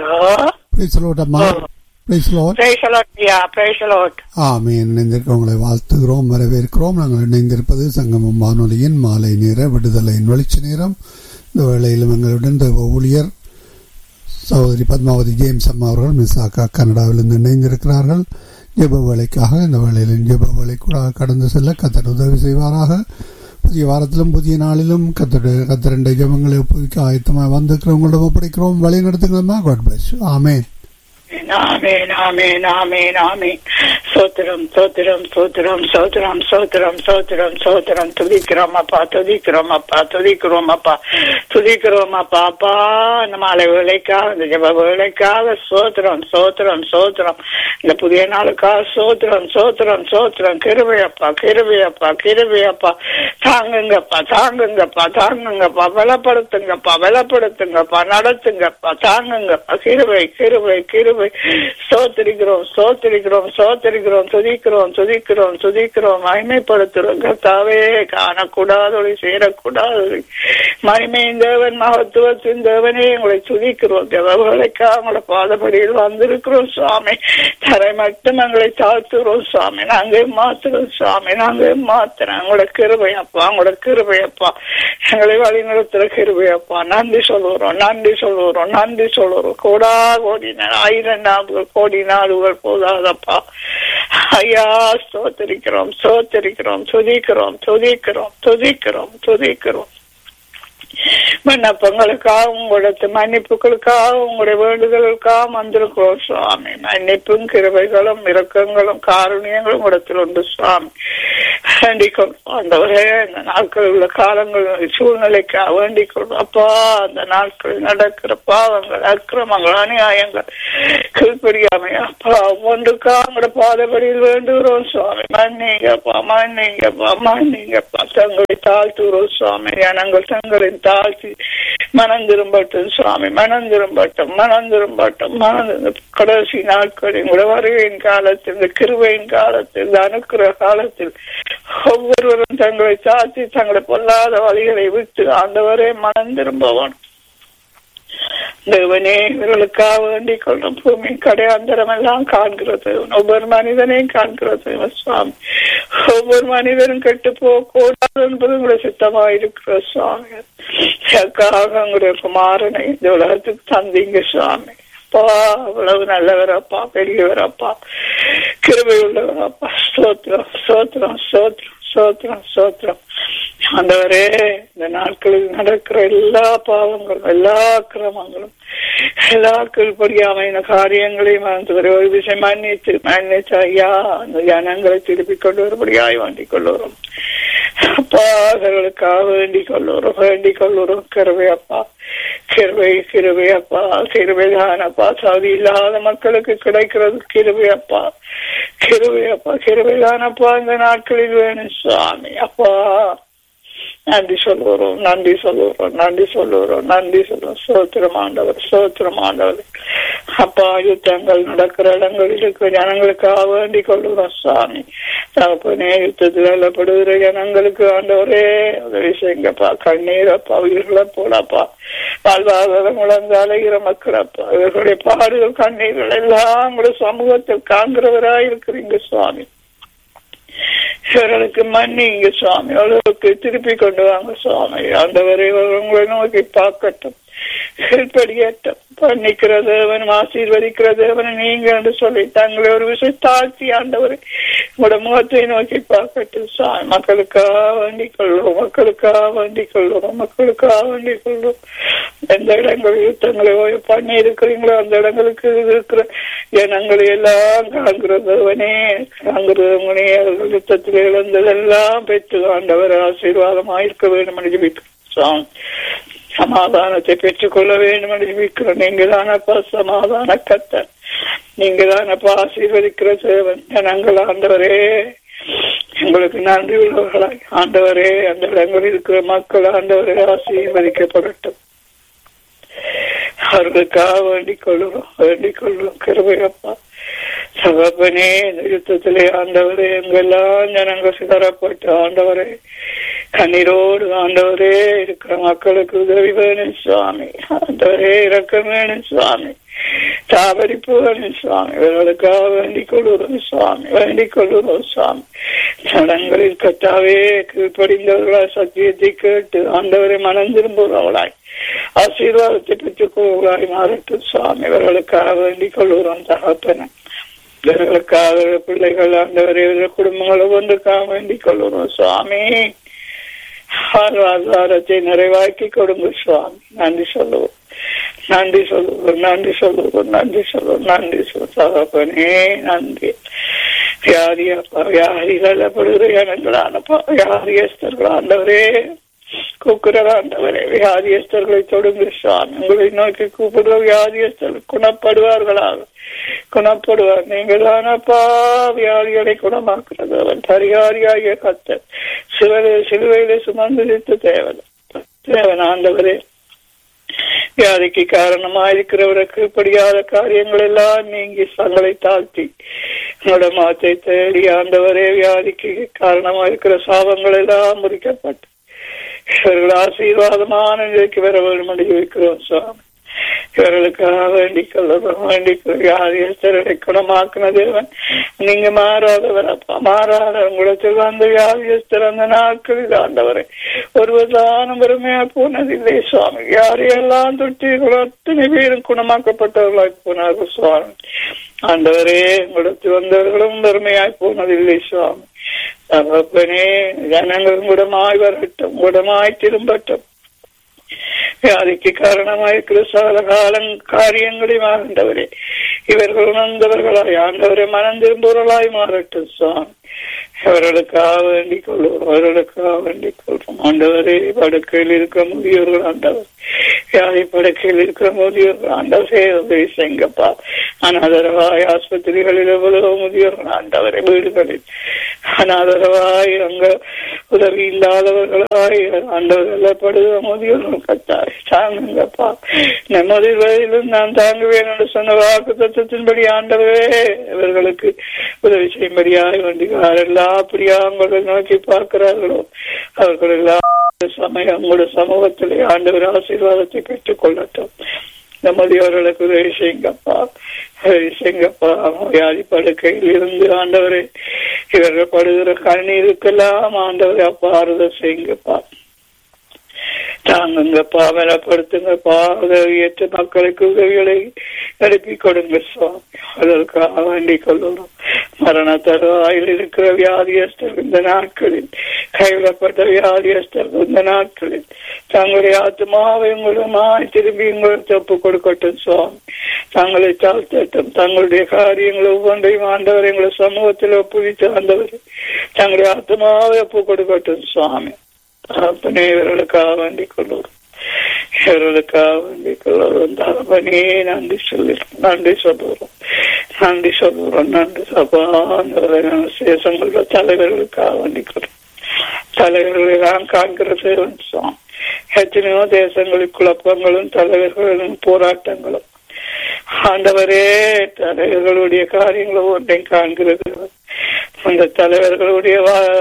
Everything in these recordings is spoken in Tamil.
ஹலோ பிரைஸ் லார்ட் அம்மா பிரைஸ் லார்ட் பிரேசலோட்யா பிரேசலோட் ஆமீன் இணைந்திருக்க உங்களை வாழ்த்துகிறோம் வரவேற்கிறோம் நாங்கள் இணைந்திருப்பது சங்கமம் வானொலியின் மாலை நேர விடுதலையின் வெளிச்ச நேரம் இந்த வேளையிலும் எங்களுடன் தேவ ஊழியர் சகோதரி பத்மாவதி ஜேம்ஸ் அம்மா அவர்கள் மிஸ் ஆக்கா கனடாவிலிருந்து இணைந்திருக்கிறார்கள் ஜெப வேலைக்காக இந்த வேளையில் ஜெப வேலை கூட கடந்து செல்ல கத்தர் உதவி செய்வாராக புதிய வாரத்திலும் புதிய நாளிலும் கத்தர் கத்தரண்டை ஜெபங்களை ஒப்புவிக்க ஆயத்தமாக வந்திருக்கிறவங்களிடம் ஒப்படைக்கிறோம் வழி நடத்துங்களம்மா காட் பிளஸ் ஆமேன் ஆமேன் ஆமேன் ஆமேன் ஆமேன் சோத்திரம் சோத்திரம் சோத்திரம் சோத்திரம் சோத்திரம் சோத்திரம் சோத்திரம் துதிக்கிறோம் அப்பா துதிக்கிறோம் அப்பா துதிக்கிறோம் அப்பா துதிக்கிறோம் அப்பா அப்பா இந்த மாலை வேலைக்காக இந்த ஜப வேலைக்காக சோத்திரம் சோத்திரம் சோத்திரம் இந்த புதிய நாளுக்காக சோத்திரம் சோத்திரம் சோத்திரம் கிருபையப்பா கிருபையப்பா கிருபையப்பா தாங்குங்கப்பா தாங்குங்கப்பா தாங்குங்கப்பா பலப்படுத்துங்கப்பா பலப்படுத்துங்கப்பா நடத்துங்கப்பா தாங்குங்கப்பா கிருபை கிருபை கிருபை சோத்திரிக்கிறோம் சோத்திரிக்கிறோம் சோத்திரிக்கிறோம் துதிக்கிறோம் துதிக்கிறோம் துதிக்கிறோம் மகிமைப்படுத்துறோம் கர்த்தாவே காணக்கூடாதொழி சேரக்கூடாதொழி மகிமையின் தேவன் மகத்துவத்தின் தேவனே உங்களை துதிக்கிறோம் தேவர்களுக்கா உங்களை பாதபடியில் வந்திருக்கிறோம் சுவாமி தரை மட்டும் எங்களை தாழ்த்துகிறோம் சுவாமி நாங்க மாத்துறோம் சுவாமி நாங்க மாத்துறோம் உங்களோட கிருபையப்பா உங்களோட கிருபையப்பா எங்களை வழி நடத்துற கிருபையப்பா நன்றி சொல்லுறோம் நன்றி சொல்லுறோம் நன்றி சொல்லுறோம் கோடா கோடி நா- ஆயிரம் நாடுகள் கோடி நாடுகள் போதாதப்பா ஐயா சோத்தரிக்கிறோம் சோத்தரிக்கிறோம் துதிக்கிறோம் துதிக்கிறோம் துதிக்கிறோம் துதிக்கிறோம் விண்ணப்பங்களுக்காக உங்களோட மன்னிப்புகளுக்காக உங்களுடைய வேண்டுதலுக்காக வந்திருக்கிறோம் சுவாமி மன்னிப்பும் கிருபைகளும் இரக்கங்களும் காரணியங்களும் இடத்தில் உண்டு சுவாமி வேண்டிக்கொள் ஆண்டவரே இந்த நாட்களில் உள்ள காலங்கள் சூழ்நிலைக்காக வேண்டிக்கொள் அப்பா அந்த நாட்களில் நடக்கிற பாவங்கள் அக்கிரமங்கள் அநியாயங்கள் கீழ்படியாமை அப்பா ஒன்றுக்கா உங்களோட பாதபடியில் வேண்டுகிறோம் சுவாமி மன்னிங்கப்பா மன்னிங்கப்பா மன்னிங்கப்பா தங்களை தாழ்த்துகிறோம் சுவாமி ஜனங்கள் தங்களின் தாழ்த்தி மனம் திரும்பட்டும் சுவாமி மனம் திரும்பட்டும் மனம் திரும்பட்டும் மனம் கடைசி நாட்களில் கூட வருகையின் காலத்தில் இந்த கிருபையின் காலத்தில் இந்த அனுக்கிற காலத்தில் ஒவ்வொருவரும் தங்களை தாழ்த்தி தங்களை பொல்லாத வழிகளை விட்டு ஆண்டவரே மனம் திரும்பவன் தேவனே இவர்களுக்காக வேண்டிக் கொள்ளும் பூமி கடையாந்தரம் எல்லாம் காண்கிறது ஒவ்வொரு மனிதனையும் காண்கிறது சுவாமி ஒவ்வொரு மனிதனும் கெட்டு போகக்கூடாது என்பது உங்களுடைய சித்தமா இருக்கிற சுவாமி அதற்காக உங்களுடைய குமாரனை இந்த உலகத்துக்கு தந்தீங்க சுவாமி அப்பா அவ்வளவு நல்லவரப்பா பெரியவரப்பா கிருபை உள்ளவரப்பா ஸ்தோத்திரம் ஸ்தோத்திரம் ஸ்தோத்திரம் ஸ்தோத்திரம் ஸ்தோத்திரம் ஆண்டவரே இந்த நாட்களில் நடக்கிற எல்லா பாவங்களும் எல்லா கிரமங்களும் எல்லா கீழ்படியாமையின காரியங்களையும் ஆண்டவரே ஒரு விஷயம் மன்னித்து மன்னித்து ஐயா அந்த ஜனங்களை திருப்பிக் கொண்டு வரும்படியாய் வேண்டிக் கொள்ளுறோம் அப்பா அவர்களுக்காக வேண்டிக் கொள்ளுறோம் வேண்டிக் கொள்ளுறோம் கிருபை அப்பா கிருபை கிருபை அப்பா கிருபை தானப்பா சாதி இல்லாத மக்களுக்கு கிடைக்கிறது கிருபை அப்பா கிருபை அப்பா கிருபை தானப்பா இந்த நாட்களில் வேணும் சுவாமி அப்பா நன்றி சொல்லுறோம் நன்றி சொல்லுறோம் நன்றி சொல்லுறோம் நன்றி சொல்லுவோம் சோத்திரம் ஆண்டவர் சோத்திரம் ஆண்டவர் அப்பா யுத்தங்கள் நடக்கிற இடங்களில் இருக்கிற ஜனங்களுக்காக வேண்டிக் கொள்ளுறோம் சுவாமி தகப்பனே யுத்தத்தில் அல்லப்படுகிற ஜனங்களுக்கு ஆண்டவரே உதவி செய்யுங்கப்பா கண்ணீரப்பா உயிர்களை போலப்பா வாழ்வாதாரம் இழந்து அலைகிற மக்களப்பா இவர்களுடைய பாடுகள் கண்ணீர்கள் எல்லாம் உங்களுடைய சமூகத்தில் காண்கிறவராய் இருக்கிறீங்க சுவாமி இவர்களுக்கு மன்னிங்க சுவாமி அவர்களுக்கு திருப்பி கொண்டு வாங்க சுவாமி ஆண்டவரை உங்களை நோக்கி பார்க்கட்டும் கீழ்படியட்டும் பண்ணிக்கிற தேவன் ஆசீர்வதிக்கிற தேவன் நீங்க என்று சொல்லி தங்களை ஒரு விஷயம் தாழ்த்தி ஆண்டவரை உங்களோட முகத்தை நோக்கி பார்க்கட்டும் சுவாமி மக்களுக்காக வேண்டிக் கொள்வோம் மக்களுக்காக வேண்டிக் கொள்வோம் மக்களுக்காக வேண்டிக் கொள்வோம் எந்த இடங்களில் யுத்தங்களை பண்ணி இருக்கிறீங்களோ அந்த இடங்களுக்கு இருக்கிற ஜனங்களை எல்லாம் காண்கிறதவனே காண்கிறவனே அவர்கள் யுத்தத்தில் இழந்ததெல்லாம் பெற்று ஆண்டவர் ஆசீர்வாதமாக இருக்க வேண்டும் என்று ஜெபிக்கிறோம். சமாதானத்தை பெற்றுக்கொள்ள வேண்டும் என்று ஜெபிக்கிறோம் நீங்க தானப்பா சமாதான கத்தன் நீங்க தானப்பா ஆசீர்வதிக்கிற சேவன் ஜனங்கள் ஆண்டவரே உங்களுக்கு நன்றி உள்ளவர்களாய் ஆண்டவரே அந்த இடங்களில் இருக்கிற மக்கள் ஆண்டவரே ஆசீர்வதிக்கப்படட்டும் அவர்களுக்காக வேண்டிக் கொள்ளுறோம் வேண்டிக் கொள்ளும் கிருபையப்பா சகப்பனே இந்த யுத்தத்திலே ஆண்டவரே எங்கெல்லாம் ஜனங்கள் சிதறப்பட்டு ஆண்டவரே கண்ணீரோடு ஆண்டவரே இருக்கிற மக்களுக்கு உதவி வேணும் சுவாமி ஆண்டவரே இறக்கம் வேணும் சுவாமி தாவரிப்பு வேணும் சுவாமி இவர்களுக்காக வேண்டிக் கொள்கிறோம் சுவாமி வேண்டிக் கொள்கிறோம் சுவாமி சடங்களில் கட்டாவே கீழ்ப்படிந்தவர்களாய் சத்தியத்தை கேட்டு ஆண்டவரை மனம் திரும்புகிறவளாய் ஆசீர்வாதத்தை பெற்றுக் கொள்வர்களாய் மாறட்டும் சுவாமி இவர்களுக்காக வேண்டிக் கொள்கிறோம் தகப்பன இவர்களுக்காக பிள்ளைகள் ஆண்டவரை இவர்கள் குடும்பங்களை ஒன்றுக்காக வேண்டிக் கொள்கிறோம் சுவாமி ஆதாரத்தை நிறைவாக்கி கொடுங்க சுவாமி நன்றி சொல்லுவோம் நன்றி சொல்லுவோம் நன்றி சொல்லுவோம் நன்றி சொல்லுவோம் நன்றி சொல்லுவோம் தகப்பனே நன்றி வியாதியப்பா வியாதிகள் படுகிற இனங்களானப்பா வியாதியஸ்தர்கள் ஆண்டவரே கூக்குற ஆண்டவரே வியாதியஸ்தர்களை தொடுங்க சுவாமி உங்களை நோக்கி கூப்பிடுற வியாதியஸ்தர்கள் குணப்படுவார்களாக குணப்படுவார் நீங்கள் தானப்பா வியாதிகளை குணமாக்குறது அவன் பரிகாரியாகிய கத்த சிவலை சிலுவையிலே சுமந்திருத்த தேவன் தேவன் ஆண்டவரே வியாதிக்கு காரணமாயிருக்கிறவருக்கு இப்படியாத காரியங்கள் எல்லாம் நீங்கி தங்களை தாழ்த்தி உங்களோட மாத்தை தேடி ஆண்டவரே வியாதிக்கு காரணமாயிருக்கிற சாபங்கள் எல்லாம் முறிக்கப்பட்டு இவர்கள் ஆசீர்வாதமான நிலைக்கு வர வேண்டும் என்று ஜெபிக்கிறோம் சுவாமி இவர்களுக்காக வேண்டிக் கொள்ளுறோம் வேண்டிக் வியாதியஸ்தர்களை குணமாக்குன தேவன் நீங்க மாறாதவர் அப்பா மாறாத உங்களிடத்தில் வந்த வியாதியஸ்தர் அந்த நாட்களில் ஆண்டவரை ஒருவதான பெருமையா போனதில்லை சுவாமி யாரையெல்லாம் தொட்டீர்களோ அத்தனை பேரும் குணமாக்கப்பட்டவர்களாய் போனார்கள் சுவாமி ஆண்டவரே உங்களிடத்தில் வந்தவர்களும் பெருமையாய் போனதில்லை சுவாமி தகப்பனே ஜனங்கள் குடமாய் வரட்டும் குடமாய் திரும்பட்டும் வியாதிக்கு காரணமாயிருக்கிற சகல காலம் காரியங்களையும் ஆண்டவரே இவர்கள் உணர்ந்தவர்களாய் ஆண்டவரை மனம் திரும்புவர்களாய் மாறட்டும் சுவாமி அவர்களுக்காக வேண்டிக் கொள்வோம் அவர்களுக்காக வேண்டிக் கொள்வோம் ஆண்டவரே படுக்கையில் இருக்கிற முதியோர்கள் ஆண்டவர் வியாதி படுக்கையில் இருக்கிற முதியோர்கள் ஆண்டவரே உதவி செய்யுங்கப்பா அனாதரவாய் ஆஸ்பத்திரிகளில் எவ்வளவு முதியோர்கள் ஆண்டவரை வீடுகளில் அனாதரவாய் அங்க உதவி இல்லாதவர்களாய் ஆண்டவர்கள் படுகிற முதியோர்கள் கத்தாய் தாங்குங்கப்பா நமது வயதிலும் நான் தாங்குவேன் என்று சொன்ன வாக்கு தத்துவத்தின்படி ஆண்டவரே இவர்களுக்கு உதவி செய்யும்படியாய் வேண்டுகிறார் எல்லாம் அப்படியா உங்களை நோக்கி பார்க்கிறார்களோ அவர்கள் எல்லாம் சமயம் உங்களோட சமூகத்திலே ஆண்டவர் ஆசீர்வாதத்தை பெற்றுக் கொள்ளட்டும் நம்முடையவர்களுக்கு உதவி செய்யுங்கப்பா உதவி செய்யுங்கப்பா வியாதி படுக்கையில் இருந்து ஆண்டவரே இவர்கள் படுகிற கண்ணீருக்கெல்லாம் ஆண்டவரை அப்பா ஆறுதல் செய்யுங்கப்பா தாங்குங்கப்பா பலப்படுத்துங்கப்பா உதவியற்ற மக்களுக்கு உதவிகளை எழுப்பி கொடுங்க சுவாமி அதற்காக வேண்டிக் கொள்ளணும் மரண தருவாயில் இருக்கிற வியாதியஸ்தர் இந்த நாட்களில் கைவிடப்பட்ட வியாதியஸ்தர் இந்த நாட்களில் தங்களுடைய ஆத்மாவை உங்களுமாய் திரும்பி உங்களுக்கு ஒப்பு கொடுக்கட்டும் சுவாமி தங்களை தாழ்த்தட்டும் தங்களுடைய காரியங்கள் ஒவ்வொன்றையும் ஆண்டவர் எங்களை சமூகத்தில் ஒப்புவித்து ஆண்டவர் தங்களுடைய ஆத்மாவை ஒப்பு கொடுக்கட்டும் சுவாமி தகப்பனே இவர்களுக்காக வேண்டிக் கொள்வோம் இவர்களுக்காக வேண்டிக் கொள்வோம் தகப்பனே நன்றி சொல்லி நன்றி சொல்லுறோம் நன்றி சொல்லுறோம் நன்றி சபா சேசங்கள தலைவர்களுக்காக வேண்டிக் கொள்வோம் தலைவர்களை எல்லாம் காண்கிற சேவன் சுவாமி எத்தனையோ தேசங்களில் குழப்பங்களும் தலைவர்களும் போராட்டங்களும் ஆண்டவரே தலைவர்களுடைய காரியங்களும் ஒன்றையும் காண்கிறது அந்த தலைவர்களுடைய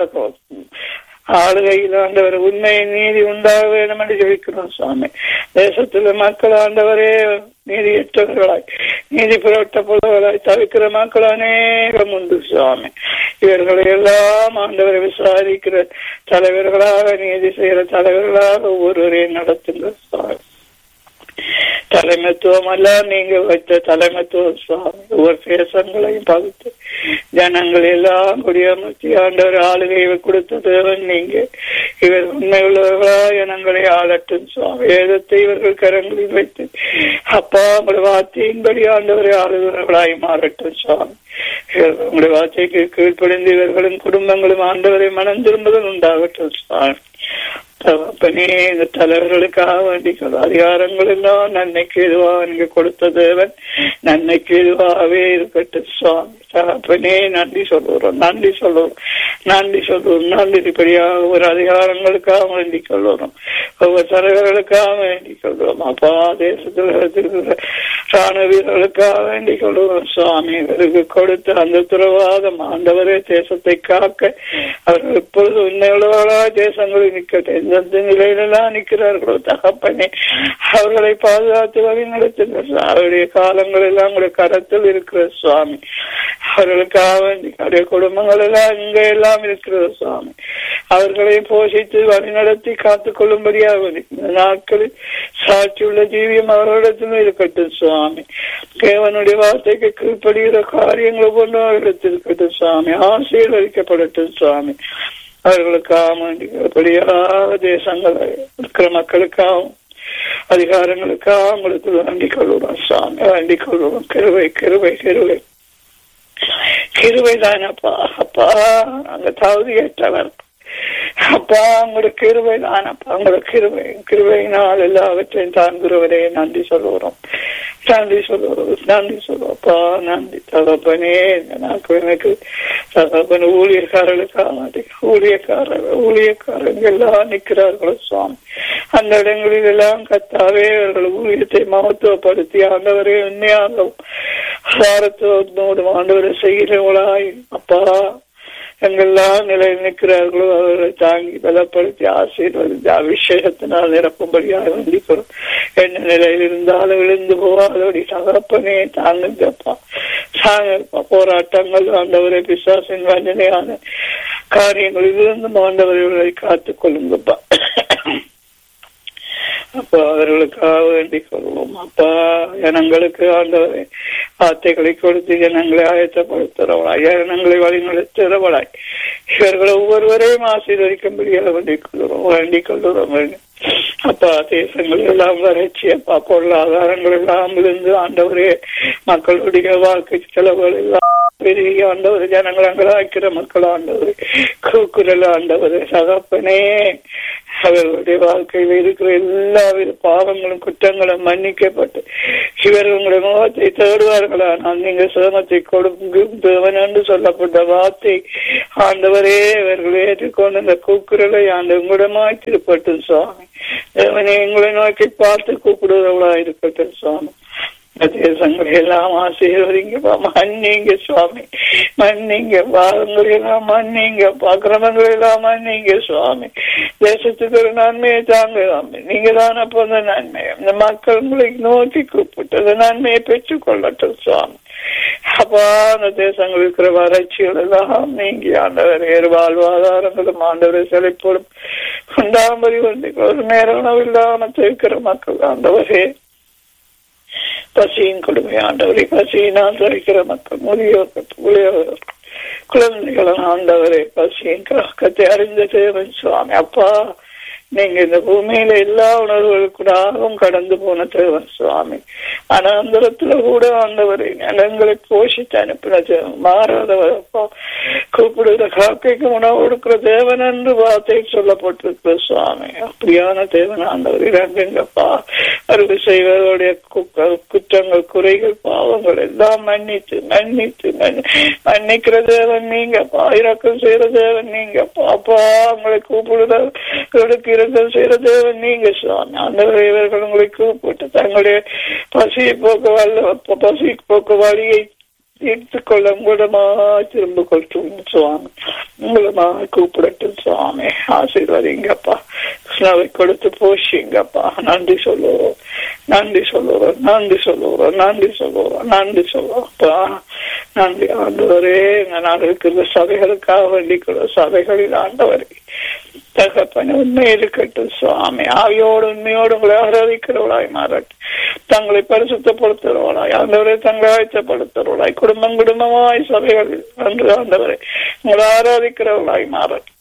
ஆளுகையில் ஆண்டவர் உண்மை நீதி உண்டாக வேண்டும் என்று ஜெபிக்கிறோம் சுவாமி தேசத்துல மக்கள் ஆண்டவரே நீதியற்றவர்களாய் நீதி புரட்டப்படுவர்களாய் தவிக்கிற மக்கள் அநேகம் உண்டு சுவாமி இவர்களை எல்லாம் ஆண்டவரை விசாரிக்கிற தலைவர்களாக நீதி செய்கிற தலைவர்களாக ஒவ்வொருவரையும் நடத்துங்க சுவாமி தலைமைத்துவம் அல்ல நீங்க வைத்த தலைமைத்துவம் சுவாமி ஒவ்வொரு தேசங்களையும் பகுத்து ஜனங்கள் எல்லாம் குடியமர்த்தி ஆண்டவர் ஆளுகையை கொடுத்த தேவன் நீங்க இவர் உண்மை உள்ளவர்களா ஜனங்களை ஆளட்டும் சுவாமி வேதத்தை இவர்கள் கரங்களில் வைத்து அப்பா உங்களுடைய வார்த்தையின்படி ஆண்டவரை ஆளுகிறவர்களாய் மாறட்டும் சுவாமி உங்களுடைய வார்த்தைக்கு கீழ்ப்படிந்து இவர்களும் குடும்பங்களும் ஆண்டவரை மனம் திரும்புதல் உண்டாகட்டும் சுவாமி தகப்பனே இந்த தலைவர்களுக்காக வேண்டிக் அதிகாரங்கள் எல்லாம் நன்மைக்கு எதுவா நீங்க கொடுத்த தேவன் நன்மைக்கு எதுவாகவே இருக்கட்டும் சுவாமி தகப்பனே நன்றி சொல்லுறோம் நன்றி சொல்லுவோம் நன்றி சொல்லுவோம் நன்றி இப்படியாக ஒரு அதிகாரங்களுக்காக வேண்டிக் கொள்ளுறோம் ஒவ்வொரு தலைவர்களுக்காக வேண்டிக் கொள்கிறோம் அப்பா தேசத்தில் இருக்கிற ராணுவ வீரர்களுக்காக வேண்டிக் கொள்வோம் சுவாமி இவருக்கு கொடுத்த அந்த துறவாதம் ஆண்டவரே தேசத்தை காக்க அவர்கள் இப்பொழுது உண்மையுள்ளவர்களா தேசங்களில் நிற்கட்டும் எந்தெந்த நிலையிலெல்லாம் நிற்கிறார்களோ தகப்பனே அவர்களை பாதுகாத்து வழி நடத்துங்கள் அவருடைய காலங்கள் எல்லாம் உங்களுடைய கரத்தில் இருக்கிற சுவாமி அவர்களுக்காக வேண்டி அவருடைய குடும்பங்கள் எல்லாம் இங்க எல்லாம் இருக்கிறது சுவாமி அவர்களை போஷித்து வழிநடத்தி காத்துக் கொள்ளும்படியாக இந்த நாட்களில் சாட்சியுள்ள ஜீவியம் அவர்களிடத்திலும் இருக்கட்டும் சுவாமி தேவனுடைய வார்த்தைக்கு கீழ்ப்படுகிற காரியங்கள் ஒவ்வொன்றும் அவர்களிடத்தில் இருக்கட்டும் சுவாமி ஆசீர்வதிக்கப்படட்டும் சுவாமி அவர்களுக்காக வேண்டியபடியாக தேசங்கள் இருக்கிற மக்களுக்காகவும் அதிகாரங்களுக்காக உங்களுக்கு வேண்டிக் கொள்வோம் சுவாமி வேண்டிக் கொள்வோம் கிருவை கிருவை கிருவை கிருவை தானப்பா அப்பா அங்க தகுதி ஏற்றவர் அப்பா உங்களோட கிருவை தானப்பா உங்களோட கிருவை கிருவையினால் எல்லாவற்றையும் தாங்குறவரே நன்றி சொல்லுகிறோம் நன்றி சொல்லுகிறோம் நன்றி சொல்லுவோப்பா நன்றி தகப்பனே எனக்கு எனக்கு தகப்பன் ஊழியக்காரர்களுக்காக ஊழியக்காரர் ஊழியக்காரங்க எல்லாம் நிற்கிறார்களோ சுவாமி அந்த இடங்களில் எல்லாம் கத்தாவே அவர்கள் ஊழியத்தை மகத்துவப்படுத்தி ஆண்டவரே உண்மையாகவும் சாரத்துவத்தோடு ஆண்டவரை செய்கிறவளாய் அப்பா எங்கெல்லாம் நிலையில் நிற்கிறார்களோ அவர்களை தாங்கி பலப்படுத்தி ஆசீர்வதித்து அபிஷேகத்தினால் நிரப்பும்படியாக வேண்டிக்கிறோம் என்ன நிலையில் இருந்தாலும் விழுந்து போகாதபடி தகப்பனே தாங்குங்கப்பா தாங்கப்பா போராட்டங்கள் ஆண்டவரை பிசாசின் வஞ்சனையான காரியங்களில் இருந்து ஆண்டவர்களை காத்துக் கொள்ளுங்கப்பா அப்பா அவர்களுக்காக வேண்டிக் கொள்வோம் அப்பா ஜனங்களுக்கு ஆண்டவரை வார்த்தைகளை கொடுத்து ஜனங்களை ஆயத்தப்படுத்துறவளாய் ஜனங்களை வழிநடத்துறவளாய் இவர்கள் ஒவ்வொருவரையும் ஆசீர்வதிக்கும்படியாக வேண்டிக் கொள்கிறோம் வேண்டிக் கொள்கிறோம் அப்பா தேசங்கள் எல்லாம் வறட்சி அப்பா பொருளாதாரங்கள் எல்லாம் விழுந்து ஆண்டவரே மக்களுடைய வாழ்க்கை செலவுகள் எல்லாம் பெரிய ஆண்டவர் ஜனங்கள் அங்கலாய்க்கிற மக்கள் ஆண்டவர் கூக்குரல் ஆண்டவர் சகப்பனே அவர்களுடைய வாழ்க்கையில் இருக்கிற எல்லா வித பாவங்களும் குற்றங்களும் மன்னிக்கப்பட்டு இவர் உங்களுடைய முகத்தை தேடுவார்களா நான் நீங்க சிரமத்தை கொடுக்கும் தேவன் என்று சொல்லப்பட்ட வார்த்தை ஆண்டவரே இவர்கள் ஏற்றுக்கொண்டு இந்த கூக்குரலை ஆண்டு உங்களிடமாய் திருப்பட்டும் சுவாமி தேவனை உங்களை நோக்கி பார்த்து கூப்பிடுவர்களா இருக்கட்டும் சுவாமி தேசங்களை எல்லாம் ஆசீர்வதிங்கப்பா மன்னிங்க சுவாமி மன்னிங்க பாவங்களை எல்லாம் மன்னிங்க அக்கிரமங்களை எல்லாம் மன்னிங்க சுவாமி தேசத்துக்கு ஒரு நன்மையை தாங்க நீங்க தான் அப்போ அந்த நன்மை இந்த மக்கள் உங்களை நோக்கி கூப்பிட்டு நன்மையை பெற்றுக் கொள்ளட்டும் சுவாமி அப்பா அந்த தேசங்கள் இருக்கிற வறட்சிகள் எல்லாம் நீங்கி ஆண்டவர் வேறு வாழ்வாதாரங்களும் ஆண்டவரை செழிப்போடும் உண்டாமறி வந்து ஒரு நேரம் உணவு இல்லாமல் இருக்கிற மக்கள் ஆண்டவரே பசியின் கொடுமை ஆண்டவரை பசியினால் தவிக்கிற மக்கள் முதியோர்கள் புளியோர்கள் குழந்தைகள் ஆண்டவரை பசியின் காக்கத்தை அறிந்த தேவன் சுவாமி அப்பா நீங்க இந்த பூமியில எல்லா உணர்வுகளுக்கூடாகவும் கடந்து போன தேவன் சுவாமி அனந்தரத்துல கூட ஆண்டவரை நிலங்களை போஷித்து அனுப்பின தேவன் மாறாதவர் அப்பா கூப்பிடுகிற காக்கைக்கு உணவு கொடுக்கிற தேவன் என்று வார்த்தை சொல்லப்பட்டிருக்கிற சுவாமி அப்படியான தேவன் ஆண்டவர் இறங்குங்கப்பா அருள் செய்வதோடைய குற்றங்கள் குறைகள் பாவங்கள் எல்லாம் மன்னித்து மன்னித்து மன்னிக்கிற தேவன் நீங்கப்பா இறக்கம் செய்யற தேவன் நீங்கப்பா அப்பா உங்களை கூப்பிடுறவர்களுக்கு இரங்கல் செய்யற தேவன் நீங்க சுவாமி அந்த இவர்கள் உங்களை கூப்பிட்டு தங்களுடைய பசியை போக்க வல்ல பசி போக்க வழியை எடுத்துக்கொள்ள உங்களிடமா திரும்ப கொள்ளும் சுவாமி உங்களமா கூப்பிடட்டும் சுவாமி ஆசீர்வதிங்கப்பா கிருஷ்ணாவை கொடுத்து போஷிங்கப்பா நன்றி சொல்லுவோம் நன்றி சொல்லுவோம் நன்றி சொல்லுவோம் நன்றி சொல்லுவோம் நன்றி சொல்லுவோம்ப்பா நன்றி ஆண்டவரே இந்த நாடு இருக்கிற சபைகளுக்காக வேண்டிக்கிற சபைகளில் ஆண்டவரே தகப்பன உண்மை இருக்கட்டும் சுவாமி ஆவியோடு உண்மையோடு உங்களை ஆராதிக்கிறவளாய் மாறட்டும் தங்களை பரிசுத்தப்படுத்துறவளாய் ஆண்டவரை தங்களை ஆயத்தப்படுத்துறவளாய் குடும்பம் குடும்பமாய் சபைகளில் அன்று ஆண்டவரை உங்களை ஆராதிக்கிறவளாய் மாறட்டும்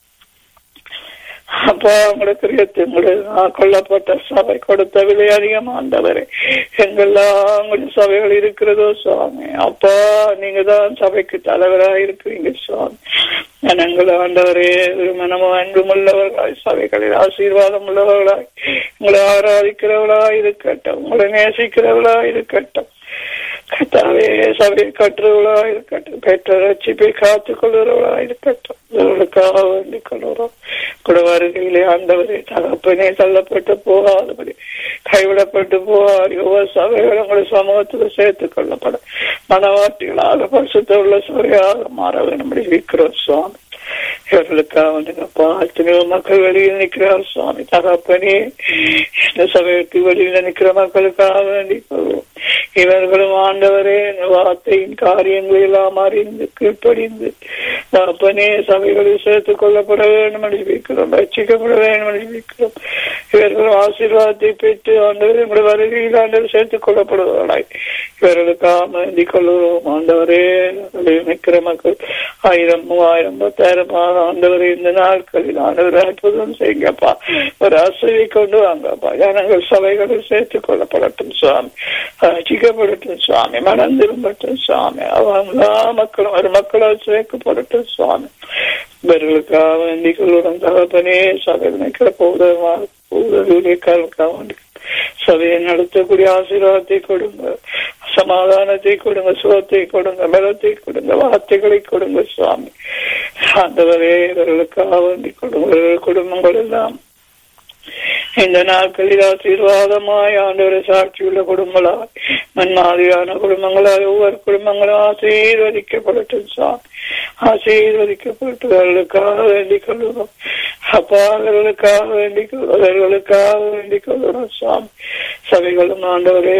அப்பா உங்களுக்கு கிரியத்தை உங்களுடைய கொல்லப்பட்ட சபை கொடுத்த விலை அதிகம் ஆண்டவரே எங்கெல்லாம் உங்களுடைய சபைகள் இருக்கிறதோ சுவாமி அப்பா நீங்க தான் சபைக்கு தலைவராக இருக்கிறீங்க சுவாமி ஜனங்கள் ஆண்டவரே ஒரு மனமும் அன்பும் உள்ளவர்களாய் சபைகளில் ஆசீர்வாதம் உள்ளவர்களாய் உங்களை ஆராதிக்கிறவர்களா இருக்கட்டும் உங்களை நேசிக்கிறவர்களா இருக்கட்டும் கத்தாவே சபையை கட்டுறவளா இருக்கட்டும் பெற்ற ரட்சிப்பை காத்துக் கொள்ளுறவளா இருக்கட்டும் இவர்களுக்காக வேண்டிக் கொள்கிறோம் கூட வருகையிலே ஆண்டவரே தகப்பனே தள்ளப்பட்டு போகாதபடி கைவிடப்பட்டு போகாது ஒவ்வொரு சபைகளும் உங்களுடைய சமூகத்தில் சேர்த்துக் கொள்ளப்பட மனவாட்டிகளாக பரிசுத்த உள்ள சபையாக மாற வேண்டும் இருக்கிறோம் சுவாமி இவர்களுக்காக வந்துங்கப்பா எத்தனையோ மக்கள் வெளியில் நிற்கிறார் சுவாமி தகப்பனே இந்த சபைக்கு வெளியில் நிற்கிற மக்களுக்காக வேண்டிக் கொள்வோம் இவர்களும் ஆண்டவரே இந்த வார்த்தையின் காரியங்களை எல்லாம் அறிந்து கீழ்ப்படிந்து தகப்பனே சபைகளில் சேர்த்துக் கொள்ளப்பட வேண்டும் என்று ஜெபிக்கிறோம் ரட்சிக்கப்பட வேண்டும் என்று ஜெபிக்கிறோம் இவர்களும் ஆசீர்வாதத்தை பெற்று ஆண்டவரே உங்களுடைய வருகையில் ஆண்டவர் சேர்த்துக் கொள்ளப்படுவதாய் இவர்களுக்காக வேண்டிக் கொள்கிறோம் ஆண்டவரே நிற்கிற மக்கள் ஆயிரம் மூவாயிரம் பத்தாயிரம் ஆண்டவரே இந்த நாட்களில் ஆண்டவர் அற்புதம் செய்யுங்கப்பா ஒரு அசைவை கொண்டு வாங்கப்பா ஜனங்கள் சபைகளில் சேர்த்துக் கொள்ளப்படட்டும் சுவாமி ரசிக்கப்படட்டும் சுவாமி மனம் திரும்பட்டும் சுவாமி அவங்களா மக்களும் ஒரு மக்களால் சேர்க்கப்படட்டும் சுவாமி இவர்களுக்காக வேண்டிக் கொள்ளுடன் தகப்பனே சபையில் நிற்கிற போதமாக ஊழியக்காரர்களுக்காக வேண்டிக் சபையை நடத்தக்கூடிய ஆசீர்வாதத்தை கொடுங்க சமாதானத்தை கொடுங்க சுகத்தை கொடுங்க பலத்தை கொடுங்க வார்த்தைகளை கொடுங்க சுவாமி ஆண்டவரே இவர்களுக்காக வேண்டிக் கொடுங்க குடும்பங்கள் எல்லாம் இந்த நாட்களில் ஆசீர்வாதமாய் ஆண்டவரை சாட்சியுள்ள குடும்பங்களாய் மன்மாதிரியான குடும்பங்களாய் ஒவ்வொரு குடும்பங்களும் ஆசீர்வதிக்கப்படட்டும் சாமி ஆசீர்வதிக்கப்பட்டவர்களுக்காக வேண்டிக் கொள்ளுகிறோம் அப்பா அவர்களுக்காக வேண்டிக் அவர்களுக்காக வேண்டிக் கொள்ளுகிறோம் சாமி சபைகளும் ஆண்டவரே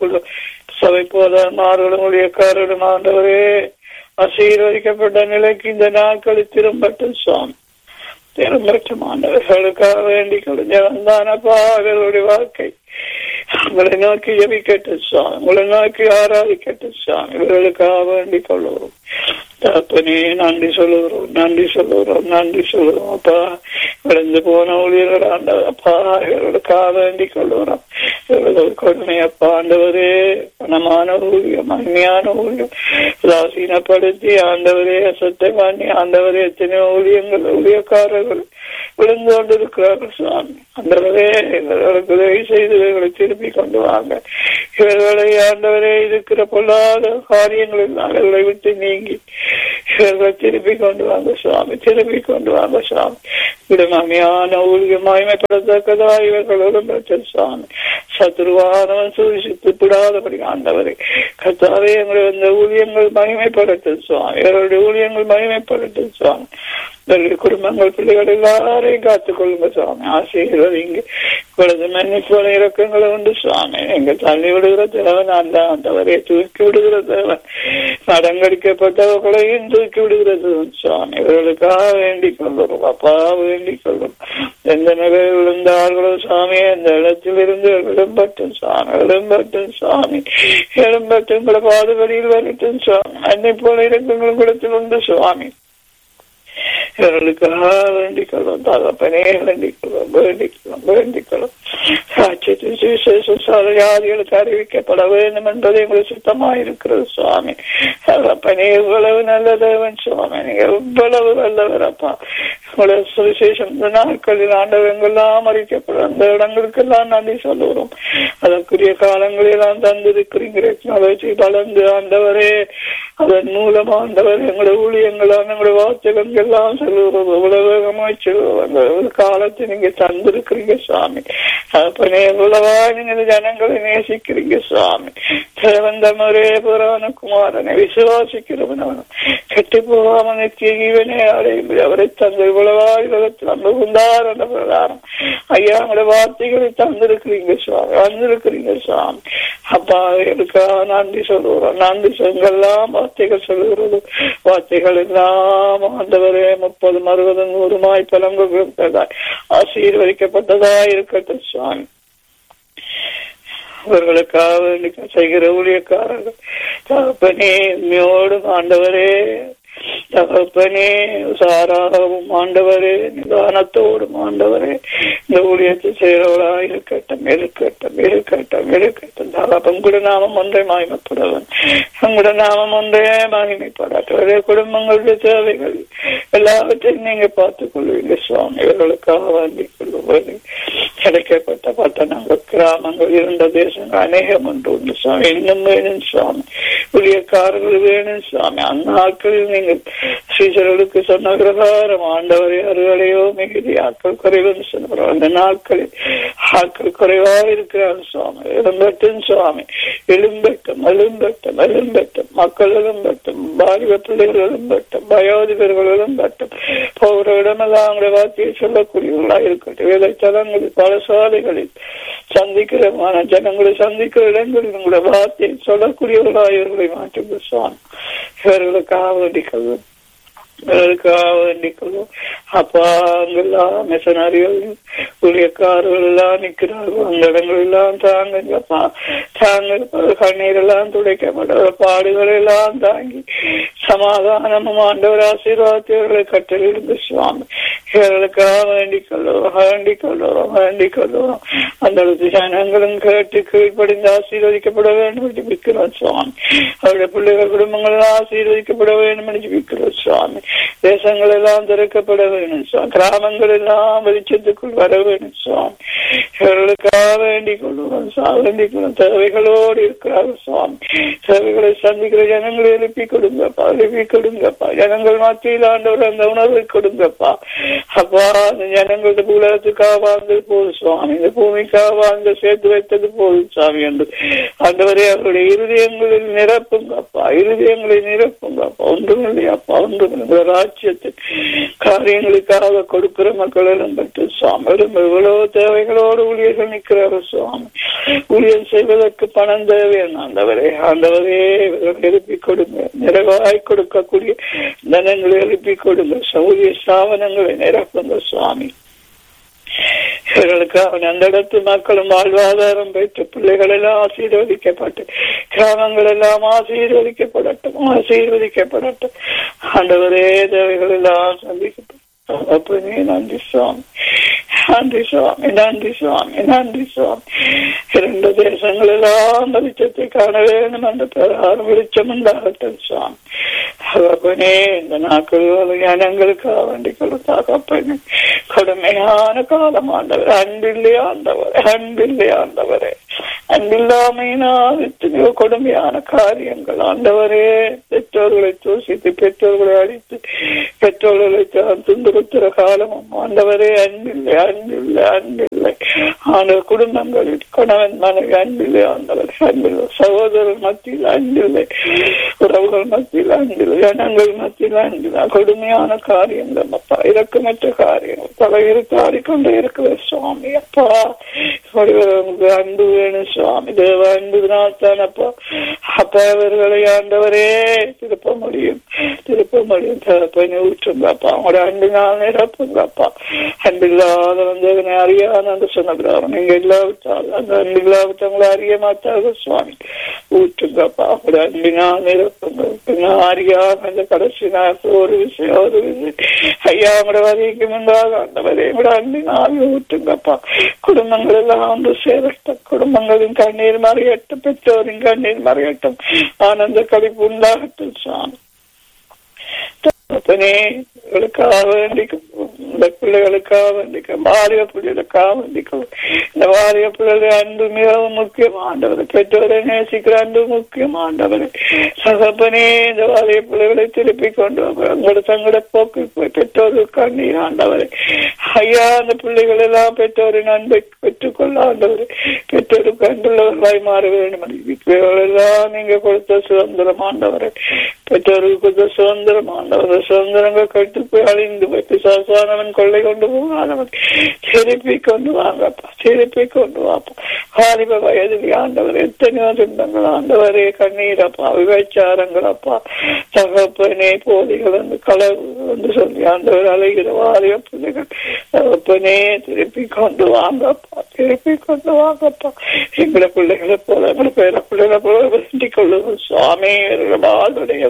சபை போதமார்களும் ஊழியக்காரரும் ஆண்டவரே ஆசீர்வதிக்கப்பட்ட நிலைக்கு இந்த நாட்களில் திரும்பட்டும் சுவாமி திரும்பட்டும் ஆண்டவர்களுக்காக வேண்டிக் கொள்ளுந்தானப்பா அவர்களுடைய வாழ்க்கை உங்களை நோக்கி ஜபிக்கட்டும் சுவாமி உங்களை நோக்கி ஆராதிக்கட்டும் சுவாமி இவர்களுக்காக வேண்டிக் கொள்ளுவோம் தப்பனே நன்றி சொல்லுகிறோம் நன்றி சொல்லுகிறோம் நன்றி சொல்லுகிறோம் அப்பா விழுந்து போன ஊழியர்கள் ஆண்டவர் அப்பா இவர்களுக்காக வேண்டிக் கொள்ளுகிறோம் இவர்கள் கொடுமை அப்பா ஆண்டவரே பணமான ஊழியம் மகிமையான ஊழியம் உதாசீனப்படுத்தி ஆண்டவரே அசத்தை பண்ணி ஆண்டவரே எத்தனையோ ஊழியங்கள் ஊழியக்காரர்கள் விழுந்து கொண்டிருக்கிறார்கள் சுவாமி ஆண்டவரே இவர்களுக்கு உதவி செய்து இவர்களை திருப்பி கொண்டு வாங்க இவர்களை ஆண்டவரே இருக்கிற பொல்லாத காரியங்களில் அவர்களை விட்டு நீங்கி இவர்கள் திருப்பி கொண்டு வாங்க சுவாமி திருப்பி கொண்டு வாங்க சுவாமி விடமாமையான ஊழியம் மகிமைப்படத்தக்கதா இவர்கள் உடம்பற்ற சுவாமி சத்துருவானவன் சூழ்ச்சித்து விடாதபடி ஆண்டவரை கத்தாவே எங்களுடைய இந்த ஊழியங்கள் மகிமைப்படட்டும் சுவாமி இவர்களுடைய ஊழியங்கள் மகிமைப்படட்டும் சுவாமி இவருடைய குடும்பங்கள் பிள்ளைகள் எல்லாரையும் காத்துக் கொள்ளுங்க சுவாமி ஆசீர்வதிங்க இப்பொழுது மன்னிப்போல இறக்கங்களை உண்டு சுவாமி எங்க தள்ளி விடுகிற தேவன் அல்ல ஆண்டவரை தூக்கி விடுகிற தேவன் நடங்கடிக்கப்பட்டவர்களையும் தூக்கி விடுகிறது சுவாமி இவர்களுக்காக வேண்டிக் கொள்ளுறோம் அப்பா வேண்டிக் கொள்ளும் எந்த நிலையில் விழுந்தார்களோ சுவாமி அந்த இடத்தில் இருந்து எழும்பட்டும் சுவாமி எழும்பட்டும் சுவாமி எழும்பட்டும் உங்களை பாதுகாடியில் வரட்டும் சுவாமி அன்னை போல இறக்கங்களும் கூடத்தில் உண்டு சுவாமி இவர்களுக்காக வேண்டிக் கொள்ளும் தகப்பனே வேண்டிக் கொள்ளும் வேண்டிக் கொள்ளும் வேண்டிக் கொள்ளும் சாட்சியத்தின் சுவிசேஷ ஜாதிகளுக்கு அறிவிக்கப்பட வேண்டும் என்பது எங்களுக்கு சுத்தமாக இருக்கிறது சுவாமி தகப்பனே இவ்வளவு நல்ல தேவன் சுவாமி நீங்க இவ்வளவு நல்லவர் அப்பா உங்களுடைய சுவிசேஷம் இந்த நாட்களில் ஆண்டவங்கெல்லாம் அறிக்கப்படும் அந்த இடங்களுக்கெல்லாம் நன்றி சொல்லுகிறோம் அதற்குரிய காலங்களெல்லாம் தந்திருக்கிறீங்க டெக்னாலஜி வளர்ந்து ஆண்டவரே அதன் மூலம் ஆண்டவர் எங்களுடைய ஊழியங்களான எங்களுடைய வார்த்தைகள் எல்லாம் சொல்லுகிறோம் எவ்வளவு வேகமாய் சொல்லுவோம் அந்த ஒரு காலத்தை நீங்க தந்திருக்கிறீங்க சுவாமி அப்பனே எவ்வளவா நீங்க ஜனங்களை நேசிக்கிறீங்க சுவாமி தேவந்தமரே புராண குமாரனை விசுவாசிக்கிறவன் அவனும் கெட்டு போகாம நித்திய ஜீவனே அடையும் அவரை தந்த இவ்வளவா உலகத்தில் அந்த உண்டார் என்ற பிரகாரம் ஐயா உங்களுடைய வார்த்தைகளை தந்திருக்கிறீங்க சுவாமி வந்திருக்கிறீங்க சுவாமி அப்பா எனக்காக நன்றி சொல்லுகிறோம் நன்றி சொங்கெல்லாம் வார்த்தைகள் சொல்லுகிறது வார்த்தைகள் எல்லாம் ஆண்டவரே முப்பது அறுபது நூறுமாய் பலங்கு கொடுத்ததாய் ஆசீர்வதிக்கப்பட்டதா இருக்கட்டும் சுவாமி அவர்களுக்காக செய்கிற ஊழியக்காரர்கள் தகப்பனே உண்மையோடும் ஆண்டவரே தகப்பனே உசாராகவும் ஆண்டவரே நிதானத்தோடும் ஆண்டவரே இந்த ஊழியத்தை செய்கிறவளா இருக்கட்டும் இருக்கட்டும் இருக்கட்டும் இருக்கட்டும் தகப்பம் கூட நாமம் ஒன்றை மகிமைப்படவன் உங்களோட நாமம் ஒன்றே மகிமைப்படாட்டவரே குடும்பங்களுடைய தேவைகள் எல்லாவற்றையும் நீங்க பார்த்துக் கொள்வீங்க சுவாமி இவர்களுக்காக வாங்கிக் கொள்ளுவது கிடைக்கப்பட்ட பட்டணங்கள் கிராமங்கள் இருந்த தேசங்கள் அநேகம் ஒன்று உண்டு சுவாமி இன்னும் வேணும் சுவாமி ஊழியக்காரர்கள் வேணும் சுவாமி அந்த நாட்களில் நீங்கள் ஸ்ரீசர்களுக்கு சொன்ன பிரகாரம் ஆண்டவரை அருகலையோ மிகுதி ஆட்கள் குறைவுன்னு சொன்ன அந்த நாட்களில் ஆட்கள் குறைவாக இருக்கிறார் சுவாமி எழும்பட்டும் சுவாமி எழும்பட்டும் எழும்பட்டும் எழும்பட்டும் மக்கள் எழும்பட்டும் பாலிவ பிள்ளைகள் எழும்பட்டும் வயோதிபர்கள் எழும்பட்டும் போகிற இடமெல்லாம் அவங்களுடைய வார்த்தையை சொல்லக்கூடியவர்களா இருக்கட்டும் வேலைத்தலங்களில் பாடசாலைகளில் சந்திக்கிறமான ஜனங்களை சந்திக்கிற இடங்களில் உங்களுடைய வார்த்தையை சொல்லக்கூடியவர்களா இவர்களை மாற்றுங்க சுவாமி இவர்களுக்காக வேண்டிக்கொள்ளும் இவர்களுக்காக வேண்டிக்கொள்ளும் அப்பா அங்கெல்லாம் மிஷனரிகள் ஊழியக்காரர்கள் எல்லாம் நிற்கிறார்கள் அந்த இடங்கள் எல்லாம் தாங்கப்பா தாங்க கண்ணீர் எல்லாம் துடைக்கப்பட பாடுகள் எல்லாம் தாங்கி சமாதானமும் ஆண்டவர் ஆசீர்வாதத்தை கட்டளிருந்து சுவாமி இவர்களுக்காக வேண்டிக் கொள்ளுவோம் வேண்டிக் கொள்ளுவோம் வேண்டிக் கொள்ளுவோம் அந்த இடத்து ஜனங்களும் கேட்டு கீழ்ப்படிந்து ஆசீர்வதிக்கப்பட வேண்டும் என்று ஜிபிக்கிறோம் சுவாமி அவருடைய பிள்ளைகள் குடும்பங்கள் ஆசீர்வதிக்கப்பட வேண்டும் என்று ஜிபிக்கிறோம் சுவாமி தேசங்கள் எல்லாம் திறக்கப்பட வேண்டும் சுவாமி கிராமங்கள் எல்லாம் வெளிச்சத்துக்குள் வர வேண்டும் சுவாமி இவர்களுக்காக வேண்டிக் கொள்ளுவோம் சுவாமி வேண்டிக் கொள்ளும் தேவைகளோடு இருக்கிறார்கள் சுவாமி தேவைகளை சந்திக்கிற ஜனங்களை எழுப்பி கொடுங்கப்பா எழுப்பி கொடுங்கப்பா ஜனங்கள் மத்தியில் ஆண்டவர் அந்த உணர்வை கொடுங்கப்பா அப்பா அந்த ஜனங்களது உலகத்துக்காக வாழ்ந்தது போதும் சுவாமி இந்த பூமிக்காக வாழ்ந்து சேர்த்து வைத்தது போதும் சுவாமி என்று ஆண்டவரே அவருடைய இருதயங்களில் நிரப்புங்கப்பா இருதயங்களை நிரப்புங்கப்பா ஒன்றும் இல்லையாப்பா ஒன்றும் இல்லை ராஜ்யத்தின் காரியங்களுக்காக கொடுக்கிற மக்கள் எல்லாம் பற்றி சுவாமி எவ்வளவு தேவைகளோடு ஊழியர்கள் நிற்கிறார்கள் சுவாமி ஊழியர் செய்வதற்கு பணம் தேவை ஆண்டவரே ஆண்டவரே எழுப்பி கொடுங்க நிறைவாய் கொடுக்கக்கூடிய தனங்களை எழுப்பி கொடுங்க சௌரிய ஸ்தாபனங்களை நிரப்புங்க சுவாமி இவர்களுக்கு அவன் அந்த இடத்து மக்களும் வாழ்வாதாரம் பெற்று பிள்ளைகள் எல்லாம் ஆசீர்வதிக்கப்பட்டு கிராமங்கள் எல்லாம் ஆசீர்வதிக்கப்படட்டும் ஆசீர்வதிக்கப்படட்டும் ஆண்டவரே தேவைகள் எல்லாம் சந்திக்கப்படும் அப்பனே நன்றி சுவாமி நன்றி சுவாமி நன்றி சுவாமி நன்றி சுவாமி இரண்டு தேசங்கள் எல்லாம் வெளிச்சத்தை காண வேண்டும் என்ற பிரகாரம் வெளிச்சம் உண்டாகட்டும் சுவாமி அப்பனே இந்த நாட்கள் ஜனங்களுக்காக வேண்டி கொடுத்தாகப்பனே கடுமையான காலம் ஆண்டவர் அன்பில்லை ஆண்டவர் அன்பில்லை ஆண்டவரே அன்பில்லாமையினால் எத்தனையோ கொடுமையான காரியங்கள் ஆண்டவரே பெற்றோர்களை தூசித்து பெற்றோர்களை அடித்து பெற்றோர்களை துன்புறுத்துற காலமும் ஆண்டவரே அன்பில்லை அன்பில்லை அன்பில்லை ஆண்டவர் குடும்பங்களில் கணவன் மனைவி அன்பில்லை ஆண்டவர் அன்பில்லை சகோதரர் மத்தியில் அன்பில்லை உறவுகள் மத்தியில் அன்பில்லை ஜனங்கள் மத்தியில் அன்பில்லை கொடுமையான காரியங்கள் அப்பா இறக்கமற்ற காரியங்கள் தலையில் தாடிக்கொண்டு இருக்கிற சுவாமி அப்பா அன்பு வேணும் சுவாமி தேவ அன்புனால் தான் அப்பா அப்பா அவர்களை ஆண்டவரே திருப்ப முடியும் திருப்ப முடியும் தகப்பனை ஊற்றுங்கப்பா அவங்களோட அன்பினால் நிரப்புங்கப்பா அன்பில்லாத வந்தவனை அறியாத அந்த சொன்னபிராமன் நீங்க இல்லாவிட்டால் அந்த அன்பு இல்லாவிட்டவங்களை அறிய மாட்டார்கள் சுவாமி ஊற்றுங்கப்பா அவங்களோட அன்பினால் நிரப்புங்க அறியாம இந்த கடைசி நேரத்தில் ஒரு விஷயம் ஒரு விஷயம் ஐயா அவங்களோட வரைக்கு முன்பாக ஆண்டவரே எங்களோட அன்பினால் ஊற்றுங்கப்பா குடும்பங்கள் எல்லாம் வந்து சேரட்டும் குடும்பங்களின் கண்ணீர் மறையட்டும் பெற்றோரின் கண்ணீர் மறையட்டும் ஆனந்த கழிப்பு உண்டாகட்டும் சாமி தகப்பனே இவர்களுக்காக வேண்டிக்கும் இந்த பிள்ளைகளுக்காக வேண்டிக்கும் வாலிய பிள்ளைகளுக்காக வேண்டிக்கும் இந்த வாலிய பிள்ளைகள் அன்பு மிகவும் முக்கியமாண்டவர் பெற்றோரை நேசிக்கிற அன்பு முக்கியமாண்டவர் சகப்பனே இந்த வாலிய பிள்ளைகளை திருப்பி கொண்டு உங்களோட தங்களோட போக்கு பெற்றோர்கள் கண்ணீர் ஆண்டவர் ஐயா அந்த பிள்ளைகள் எல்லாம் பெற்றோரின் அன்பை பெற்றுக்கொள்ள ஆண்டவர் பெற்றோருக்கு அன்புள்ளவர்களாய் மாற வேண்டும் எல்லாம் நீங்க கொடுத்த சுதந்திரம் ஆண்டவர் பெற்றோருக்கு கொடுத்த சுதந்திரம் ஆண்டவர் சுதந்திரங்கள் கட்டு போய் அழிந்து போய் பிசாசானவன் கொள்ளை கொண்டு போகாதவன் திருப்பி கொண்டு வாங்கப்பா திருப்பி கொண்டு வாப்பா வாலிப வயதில் ஆண்டவர் எத்தனையோ துன்பங்கள் ஆண்டவரே கண்ணீரப்பா விபச்சாரங்களப்பா தகப்பனே போலிகள் வந்து களவு வந்து சொல்லி ஆண்டவர் அலைகிற வாலிப பிள்ளைகள் தகப்பனே திருப்பி கொண்டு வாங்கப்பா திருப்பி கொண்டு வாங்கப்பா எங்களை பிள்ளைகளை போல எங்களை பேர பிள்ளைகளை போல வேண்டிக் கொள்ளுவோம் சுவாமி வாழ்வுடைய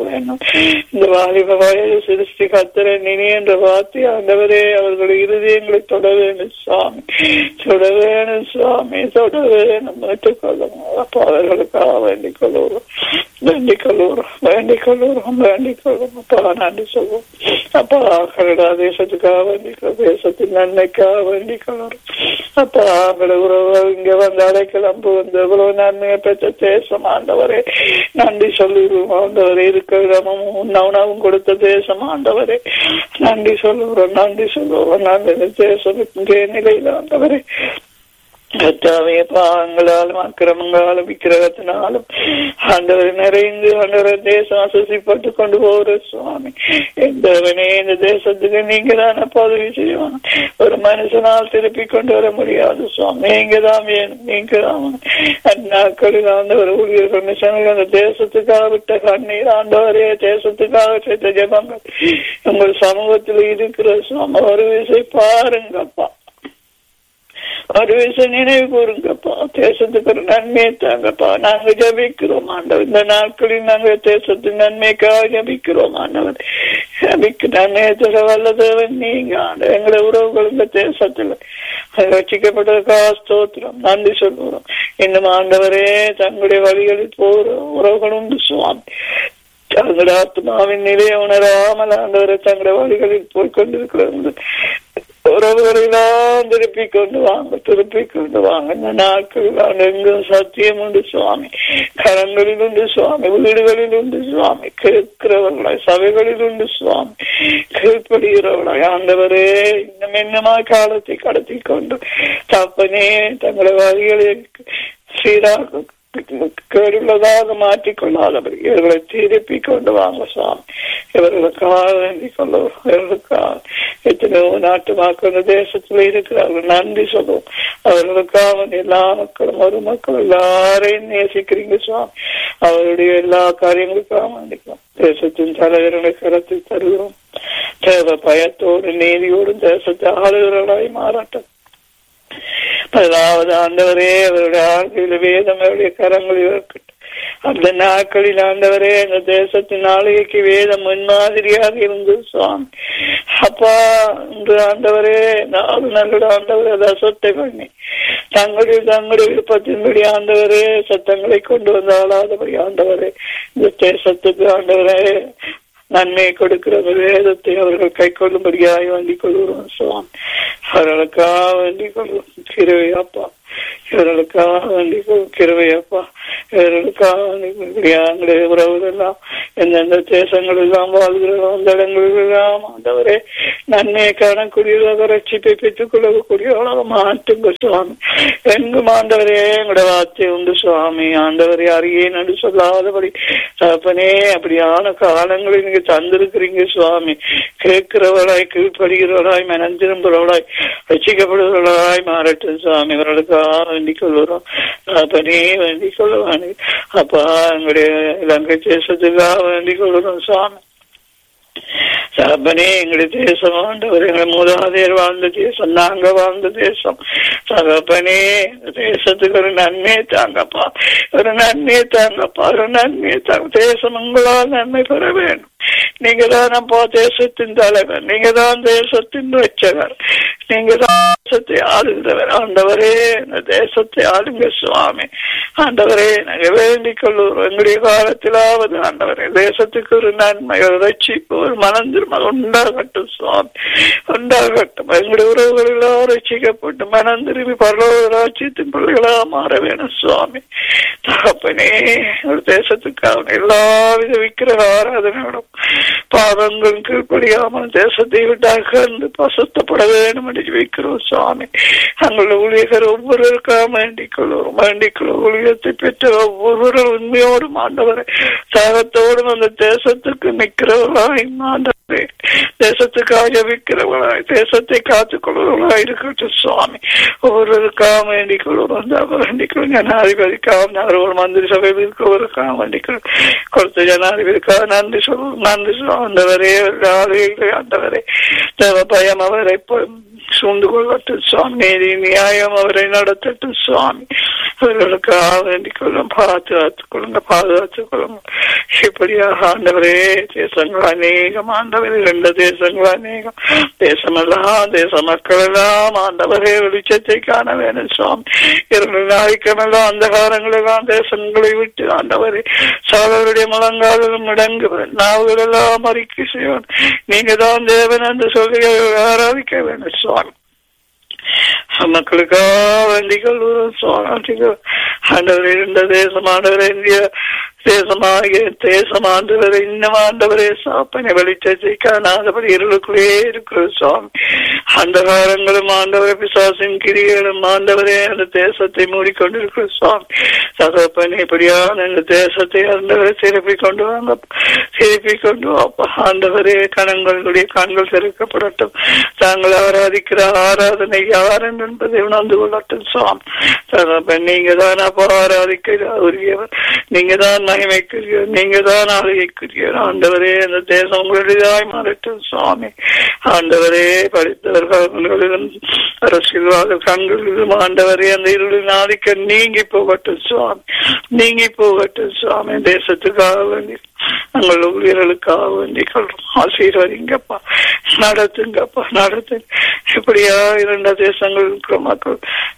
வேண்டும் இந்த வாலிப வயது சிருஷ்டி கத்திர நினை என்ற வார்த்தை ஆண்டவரே அவர்கள் இருதயங்களை தொட வேண்டும் சுவாமி தொட வேணும் சுவாமி தொட வேணும் ஏற்றுக்கொள்ளும் அப்பா அவர்களுக்காக வேண்டிக் கொள்ளுவோம் வேண்டிக் கொள்ளுவோம் வேண்டிக் கொள்ளுவோம் வேண்டிக் கொள்ளும் அப்பா நன்றி சொல்லுவோம் அப்பா கனடா தேசத்துக்காக வேண்டிக் தேசத்தின் நன்மைக்காக வேண்டிக் கொள்ளுவோம் அப்பா அவங்கள உறவு இங்க வந்து அடைக்கலம்பு வந்து எவ்வளவு நன்மையை பெற்ற தேசம் ஆண்டவரே நன்றி சொல்லுவோம் ஆண்டவரே இருக்கிற இடமும் உணவும் கொடுத்த தேசம் ஆண்டவரே நன்றி சொல்லுகிறோம் நன்றி சொல்லுவோம் நன்றி தேசம் இங்கே நிலையில் ஆண்டவரே கத்தாவே பாவங்களாலும் அக்கிரமங்களாலும் விக்கிரகத்தினாலும் ஆண்டவர் நிறைந்து ஆண்டவர் தேசம் அசசிப்பட்டு கொண்டு போகிற சுவாமி எந்தவனே இந்த தேசத்துக்கு நீங்க தானே பதவி செய்யணும் ஒரு மனுஷனால் திருப்பி கொண்டு வர முடியாது சுவாமி நீங்க தான் வேணும் நீங்க தான் அந்நாட்களில் ஆண்டவர் ஊழியர்கள் மிஷன்கள் அந்த தேசத்துக்காக விட்ட கண்ணீர் ஆண்டவரே தேசத்துக்காக செய்த ஜபங்கள் உங்கள் சமூகத்தில் இருக்கிற சுவாமி ஒரு விசை பாருங்கப்பா ஒரு விஷயம் நினைவு கூறுங்கப்பா தேசத்துக்கு ஒரு நன்மையை தாங்கப்பா நாங்க ஜபிக்கிறோம் ஆண்டவர் இந்த நாட்களில் நாங்க தேசத்தின் நன்மைக்காக ஜபிக்கிறோம் ஆண்டவர் ஜபிக்கு நன்மையை தர வல்ல தேவன் நீங்க ஆண்டவர் எங்களை உறவுகள் இந்த தேசத்துல ரசிக்கப்பட்டதுக்காக ஸ்தோத்திரம் நன்றி சொல்லுகிறோம் இன்னும் ஆண்டவரே தங்களுடைய வழிகளில் போகிற உறவுகள் உண்டு சுவாமி தங்களுடைய ஆத்மாவின் நிலையை உணராமல் ஆண்டவரை தங்களுடைய வழிகளில் போய் கொண்டிருக்கிறது உறவுகளெல்லாம் திருப்பி கொண்டு வாங்க திருப்பி கொண்டு வாங்க இந்த நாட்களில் எங்கும் சத்தியம் உண்டு சுவாமி கரங்களில் உண்டு சுவாமி வீடுகளில் உண்டு சுவாமி கேட்கிறவர்களாய் சபைகளில் உண்டு சுவாமி கீழ்ப்படுகிறவர்களாய் ஆண்டவரே இன்னும் என்னமா காலத்தை கடத்தி கொண்டு தப்பனே தங்களை வழிகளை சீராக கேடுள்ளதாக மாற்றிக்கொள்ளாதபடி இவர்களை திருப்பி கொண்டு வாங்க சுவாமி இவர்களுக்காக வேண்டிக் கொள்ளுவோம் இவர்களுக்காக எத்தனையோ நாட்டு மக்கள் தேசத்துல இருக்கிறார்கள் நன்றி சொல்லுவோம் அவர்களுக்காக எல்லா மக்களும் ஒரு மக்கள் எல்லாரையும் நேசிக்கிறீங்க சுவாமி அவருடைய எல்லா காரியங்களுக்காக வேண்டிக்கலாம் தேசத்தின் தலைவர்களை கருத்தில் தருகிறோம் தேவ பயத்தோடு நீதியோடும் தேசத்தை ஆளுகிறவர்களாய் மாறாட்டம் முதலாவது ஆண்டவரே அவருடைய ஆழ்கையில் வேதம் அவருடைய கரங்களில் இருக்கட்டும் அந்த நாட்களில் ஆண்டவரே அந்த தேசத்தின் ஆளுகைக்கு வேதம் முன்மாதிரியாக இருந்தது சுவாமி அப்பா இன்று ஆண்டவரே நாலு நல்ல ஆண்டவரே அதை சொத்தை பண்ணி தங்களுடைய தங்களுடைய விருப்பத்தின்படி ஆண்டவரே சத்தங்களை கொண்டு வந்து ஆளாதபடி ஆண்டவரே இந்த தேசத்துக்கு ஆண்டவரே நன்மை கொடுக்கிற வேதத்தை அவர்கள் கை கொள்ளும்படியாய் வேண்டிக் கொள்கிறோம் சுவாமி அவர்களுக்காக வேண்டிக் கொள்வோம் கிருவையாப்பா இவர்களுக்காக வேண்டிக் கிருவையப்பா இவர்களுக்காக வேண்டிய உறவுகள் எல்லாம் எந்தெந்த தேசங்கள் எல்லாம் வாழ்கிறோம் அந்த இடங்களில் எல்லாம் ஆண்டவரே நன்மையை காணக்கூடியதாக ரட்சிப்பை பெற்றுக் கொள்ளக்கூடியவளாக மாற்றுங்க சுவாமி எங்கும் ஆண்டவரே எங்களோட வார்த்தை உண்டு சுவாமி ஆண்டவரே அறியே நடு சொல்லாதபடி தகப்பனே அப்படியான காலங்களை நீங்க தந்திருக்கிறீங்க சுவாமி கேட்கிறவளாய் கீழ்ப்படுகிறவளாய் மனம் திரும்புறவளாய் ரசிக்கப்படுகிறவளாய் மாறட்டும் சுவாமி இவர்களுக்காக வேண்டிக் கொள்கிறோம் அப்பனே வேண்டிக் கொள்ளுவானு அப்பா எங்களுடைய இலங்கை தேசத்துக்காக வேண்டிக் கொள்கிறோம் சுவாமி சகப்பனே எங்களுடைய தேசம் ஆண்டவர் எங்களை மூதாதையர் வாழ்ந்த தேசம் நாங்க வாழ்ந்த தேசம் சகப்பனே தேசத்துக்கு ஒரு நன்மையை தாங்கப்பா ஒரு நன்மையை தாங்கப்பா ஒரு நன்மையை தாங்க தேசம் உங்களால் நன்மை பெற வேண்டும் நீங்க தான் அப்பா தேசத்தின் தலைவர் நீங்க தான் தேசத்தின் ரட்சகர் நீங்க தான் தேசத்தை ஆளுகிறவர் ஆண்டவரே இந்த தேசத்தை ஆளுங்க சுவாமி ஆண்டவரே நாங்க வேண்டிக் கொள்ளுவோம் எங்களுடைய காலத்திலாவது ஆண்டவரே தேசத்துக்கு ஒரு நன்மை ஒரு ரட்சிப்பு ஒரு மனம் திரும்ப உண்டாகட்டும் சுவாமி உண்டாகட்டும் எங்களுடைய உறவுகள் எல்லாம் ரட்சிக்கப்பட்டு மனம் திரும்பி பரலோக ராட்சியத்தின் பிள்ளைகளா மாற வேணும் சுவாமி தகப்பனே ஒரு தேசத்துக்காக எல்லாவித விக்கிரக ஆராதனையோடும் பாவங்கள் கீழ்ப்படியாமல் தேசத்தை விட்டு அகன்று பசுத்தப்பட வேண்டும் என்று வைக்கிறோம் சுவாமி அங்குள்ள ஊழியர்கள் ஒவ்வொருவருக்காக வேண்டிக் கொள்வோம் வேண்டிக் கொள்வோம் ஊழியத்தை பெற்ற ஒவ்வொரு உண்மையோடும் ஆண்டவரை தாகத்தோடும் அந்த தேசத்துக்கு நிற்கிறவர்களாய் ஆண்டவரே தேசத்துக்காக ஜபிக்கிறவர்களாய் தேசத்தை காத்துக் கொள்வர்களாய் இருக்கட்டும் சுவாமி ஒவ்வொருவருக்காக வேண்டிக் கொள்வோம் வேண்டிக் கொள்வோம் ஜனாதிபதிக்காக நகரோடு மந்திரி சபையில் இருக்கிறவருக்காக வேண்டிக் கொள்வோம் கொடுத்த ஜனாதிபதிக்காக நன்றி சொல்வோம் நன்றி சொல்வோம் ஆண்டவரே ஆண்டவரே தேவ பயம் அவரை சூழ்ந்து கொள்ளட்டும் சுவாமி நீதி நியாயம் அவரை நடத்தட்டும் சுவாமி அவர்களுக்காக வேண்டிக் கொள்ளும் பாதுகாத்துக் கொள்ளுங்க பாதுகாத்துக் கொள்ளுங்க இப்படியாக ஆண்டவரே தேசங்கள் அநேகம் ஆண்டவரே ரெண்டு தேசங்கள் அநேகம் தேசமெல்லாம் தேச மக்கள் எல்லாம் ஆண்டவரே வெளிச்சத்தை காண வேணும் சுவாமி இரண்டு நாளைக்கமெல்லாம் அந்த காலங்களெல்லாம் தேசங்களை விட்டு ஆண்டவரே சகோதரருடைய முழங்காலும் முடங்கு நாவுகள் எல்லாம் அறிக்கை செய்வோம் நீங்க தான் தேவன் என்று சொல்லி ஆராதிக்க வேணும் சுவாமி மக்களுக்காக வேண்டிக் கொள்வோம் சுவாமி ஆண்டவர் இருந்த தேசமானவர் இந்திய தேசமாக தேசமாண்டவர் இன்னும் ஆண்டவரே சாப்பனை வெளிச்சத்தை காணாதபடி இருளுக்குள்ளே இருக்கிற சுவாமி அந்த காலங்களும் ஆண்டவரை பிசாசின் கிரிகளும் ஆண்டவரே அந்த தேசத்தை மூடிக்கொண்டிருக்கிற சுவாமி சகப்பனை இப்படியான இந்த தேசத்தை ஆண்டவரை திருப்பி கொண்டு வாங்க திருப்பி கொண்டு வாப்பா ஆண்டவரே கணங்களுடைய கண்கள் திறக்கப்படட்டும் தாங்கள் ஆராதிக்கிற ஆராதனை யார் என்பதை உணர்ந்து கொள்ளட்டும் சுவாமி சகப்பன் நீங்க தான் அப்பா ஆராதிக்கிற உரியவர் நீங்க தான் மகிமைக்குரியவர் நீங்க தான் ஆளுகைக்குரியவர் ஆண்டவரே அந்த தேசம் உங்களுடையதாய் மாறட்டும் சுவாமி ஆண்டவரே படித்தவர்களும் அரசியல்வாத கண்களிலும் ஆண்டவரே அந்த இருளின் ஆதிக்க நீங்கி போகட்டும் சுவாமி நீங்கி போகட்டும் சுவாமி தேசத்துக்காக வேண்டி நாங்கள் ஊழியர்களுக்காக வேண்டிக் கொள்றோம் ஆசீர்வதிங்கப்பா நடத்துங்கப்பா நடத்துங்க இப்படியா இரண்டு தேசங்கள் இருக்கிற மக்கள்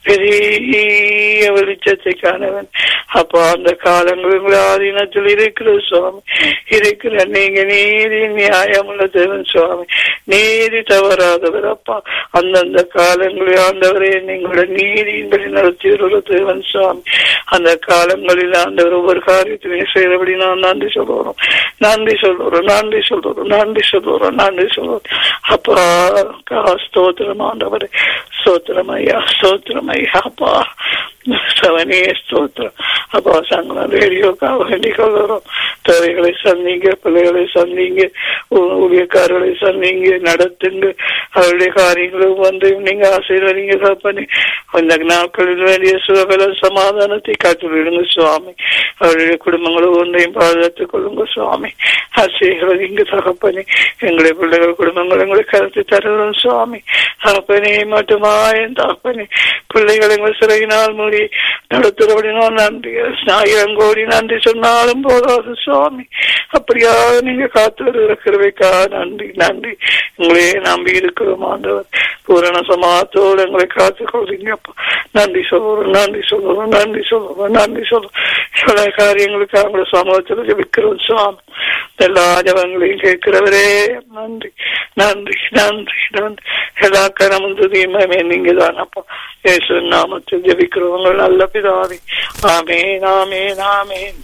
பெரிய வெளிச்சத்தை காணவன் அப்பா அந்த காலங்கள் ஆதீனத்தில் இருக்கிற சுவாமி இருக்கிற நீங்க நீதி நியாயமுள்ள தேவன் சுவாமி நீதி தவறாதவர் அப்பா அந்தந்த காலங்களில் ஆண்டவரே நீங்களோட நீதியின்படி நடத்தியுள்ள தேவன் சுவாமி அந்த காலங்களில் ஆண்டவர் ஒவ்வொரு காரியத்திலையும் செய்தபடி நான் நன்றி சொல்லுறோம் நன்றி சொல்லுறோம் நன்றி சொல்லுறோம் நன்றி சொல்லுறோம் நன்றி சொல்லுறோம் அப்பா ஸ்தோத்திரம் ஆண்டவரே ஸ்தோத்திரம் ஐயா ஸ்தோத்திரம் ஐயா அப்பா சவனே ஸ்தோத்திரம் அப்பா சங்கடம் ரேடியோக்காக வேண்டிக் கொள்கிறோம் தேவைகளை சந்திங்க பிள்ளைகளை சந்திங்க ஊழியக்காரர்களை சந்திங்க நடத்துங்க அவருடைய காரியங்களும் வந்து நீங்க ஆசீர்வதிங்க தப்பனி அந்த நாட்களில் வேண்டிய சுகபல சமாதானத்தை காத்துவிடுங்க சுவாமி அவருடைய குடும்பங்களும் ஒன்றையும் பாதுகாத்துக் கொள்ளுங்க சுவாமி ஆசீர்வதிங்க தகப்பனி எங்களுடைய பிள்ளைகள் குடும்பங்கள் எங்களை கருத்து தருகிறோம் சுவாமி தகப்பனே மட்டுமா என் தகப்பனே பிள்ளைகள் எங்கள் சிறையினால் மூடி நடத்துறபடினால் நன்றி ஆயிரம் கோடி நன்றி சொன்னாலும் போதாது சுவாமி அப்படியா நீங்க காத்து வருகிற கிருவைக்கா நன்றி நன்றி உங்களே நம்பி இருக்கிறோம் ஆண்டவர் பூரண சமாத்தோடு எங்களை காத்துக் கொள்றீங்கப்பா நன்றி சொல்லுறோம் நன்றி சொல்லுறோம் நன்றி சொல்லுறோம் நன்றி சொல்லுறோம் இவ்வளவு காரியங்களுக்கு அவங்களோட சமூகத்தில் ஜபிக்கிறோம் சுவாமி எல்லா ஜபங்களையும் கேட்கிறவரே நன்றி நன்றி நன்றி நன்றி எல்லா கரமும் துதியுமே நீங்க தானப்பா இயேசு நாமத்தில் ஜபிக்கிறவங்க நல்ல பிதாவே ஆமேன் ஆமேன் ஆமேன்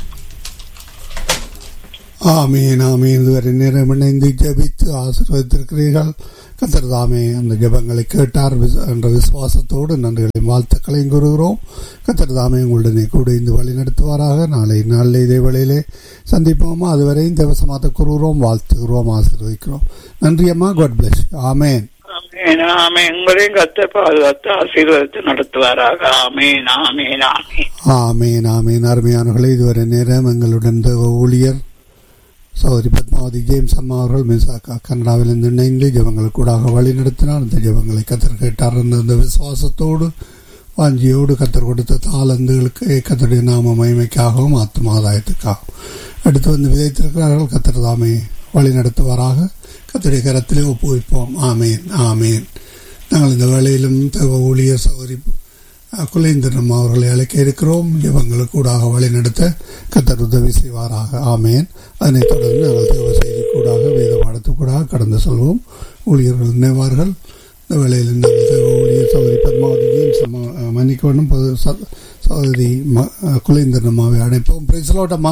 ஆமீன் ஆமீன் இதுவரை நேரம் இணைந்து ஜபித்து ஆசீர்வதித்திருக்கிறீர்கள் கத்தர் தாமே அந்த ஜபங்களை கேட்டார் என்ற விசுவாசத்தோடு நன்றிகளையும் வாழ்த்துக்களையும் கூறுகிறோம் கத்தர் தாமே உங்களுடனே கூட இந்த வழி நடத்துவாராக நாளை நாளில் இதே வேளையிலே சந்திப்போமா அதுவரை இந்த வசமாத்த கூறுகிறோம் வாழ்த்துகிறோம் ஆசீர்வதிக்கிறோம் நன்றி அம்மா காட் பிளஸ் ஆமேன் ஆமேன் உங்களையும் கத்த பாதுகாத்து ஆசீர்வாதத்தை நடத்துவாராக ஆமேன் ஆமேன் ஆமேன் ஆமேன் ஆமேன் அருமையானவர்களே இதுவரை நேரம் எங்களுடன் தேவ ஊழியர் சௌதரி பத்மாவதி ஜேம்ஸ் அம்மா அவர்கள் மிசாக்கா கனடாவிலிருந்து இணைந்து ஜபங்களை கூடாக வழி நடத்தினார் அந்த ஜபங்களை கத்தர் கேட்டார் என்ற அந்த விசுவாசத்தோடு வாஞ்சியோடு கத்தர் கொடுத்த தாளந்துகளுக்கு கத்தருடைய நாம மகிமைக்காகவும் ஆத்மாதாயத்துக்காகவும் அடுத்து வந்து விதைத்திருக்கிறார்கள் கத்தர் தாமே வழி நடத்துவாராக கத்தருடைய கரத்திலே ஒப்புவிப்போம் ஆமேன் ஆமேன் நாங்கள் இந்த வேளையிலும் தேவ ஊழியர் சௌதரி குலேந்திரன் அவர்களை அழைக்க இருக்கிறோம் இவங்களுக்கு கூடாக வழி நடத்த கத்தர் உதவி செய்வாராக ஆமேன் அதனைத் தொடர்ந்து நாங்கள் தேவ செய்தி கூடாக வேத பாடத்து கூடாக கடந்து செல்வோம் ஊழியர்கள் நினைவார்கள் இந்த வேளையில் நாங்கள் தேவ ஊழியர் சகோதரி பத்மாவதியும் மன்னிக்க வேண்டும் சகோதரி குலேந்திரன் அம்மாவை அழைப்போம் பேசலோட்டம்மா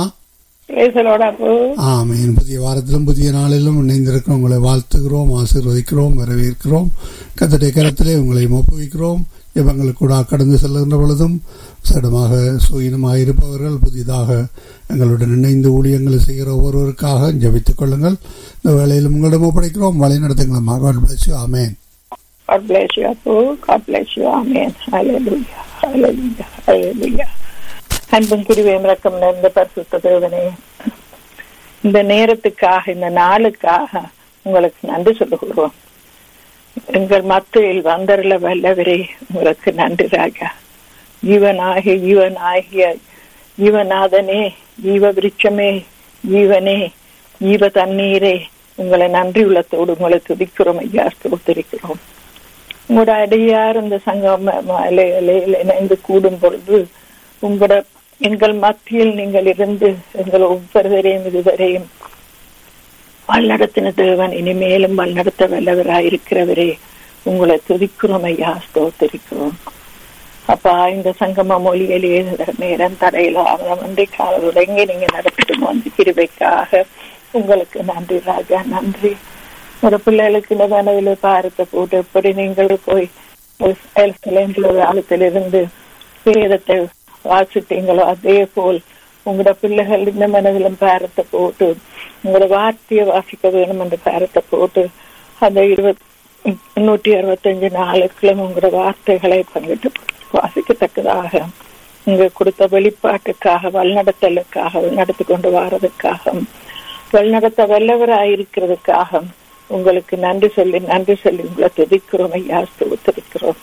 ஆமீன் புதிய வாரத்திலும் புதிய நாளிலும் இணைந்திருக்கிறோம் உங்களை வாழ்த்துகிறோம் ஆசீர்வதிக்கிறோம் வரவேற்கிறோம் கத்தடைய கரத்திலே உங்களை ஒப்புவிக்கிறோம் இவங்களுக்கு கூட கடந்து செல்கின்ற பொழுதும் சடமாக சுயினமாக இருப்பவர்கள் புதிதாக எங்களுடன் இணைந்து ஊழியங்களை செய்கிற ஒவ்வொருவருக்காக ஜபித்துக் கொள்ளுங்கள் இந்த வேலையில் உங்களிடம் ஒப்படைக்கிறோம் வழி நடத்துங்களம்மா God bless you amen God bless you, Apu. God bless you. Amen. Hallelujah. Hallelujah. Hallelujah. அன்பும் கிருவியம் ரக்கம் நிறைந்த பரிசுத்த தேவனே இந்த நேரத்துக்காக இந்த நாளுக்காக உங்களுக்கு நன்றி சொல்லுகிறோம் எங்கள் மத்தியில் வந்தருள வல்லவரே உங்களுக்கு நன்றி ராஜா ஜீவனாகிய ஜீவனாகிய ஜீவநாதனே ஜீவ விருட்சமே ஜீவனே ஜீவ தண்ணீரே உங்களை நன்றி உள்ளத்தோடு உங்களை துதிக்கிறோம் ஐயா ஸ்தோத்திரிக்கிறோம் உங்களோட அடியார் இந்த சங்கம் இணைந்து கூடும் பொழுது உங்களோட எங்கள் மத்தியில் நீங்கள் இருந்து எங்கள் ஒவ்வொருவரையும் இதுவரையும் வழிநடத்தின தேவன் இனிமேலும் வழிநடத்த வல்லவராயிருக்கிறவரே உங்களை துதிக்கிறோம் ஐயா ஸ்தோத்திரிக்கிறோம் அப்பா இந்த சங்கம மொழியிலேயே நேரம் தடையிலாம வந்து கால தொடங்கி நீங்க நடத்திட்டு வந்து கிருபைக்காக உங்களுக்கு நன்றி ராஜா நன்றி ஒரு பிள்ளைகளுக்கு இந்த மனதில் பாரத்தை போட்டு எப்படி நீங்கள் போய் காலத்திலிருந்து வேதத்தை வாசித்தீங்களோ அதே போல் உங்களோட பிள்ளைகள் இந்த மனதிலும் பாரத்தை போட்டு உங்களோட வார்த்தையை வாசிக்க வேணும் என்று பாரத்தை போட்டு அந்த இருபத் நூற்றி அறுபத்தஞ்சு நாளுக்குள்ளும் உங்களோட வார்த்தைகளை பங்கிட்டு வாசிக்கத்தக்கதாக இங்க கொடுத்த வெளிப்பாட்டுக்காக வழிநடத்தலுக்காக நடத்தி கொண்டு வாரதுக்காக வழிநடத்த வல்லவராயிருக்கிறதுக்காக உங்களுக்கு நன்றி சொல்லி நன்றி சொல்லி உங்களை துதிக்கிறோம் ஐயா ஸ்தோத்திருக்கிறோம்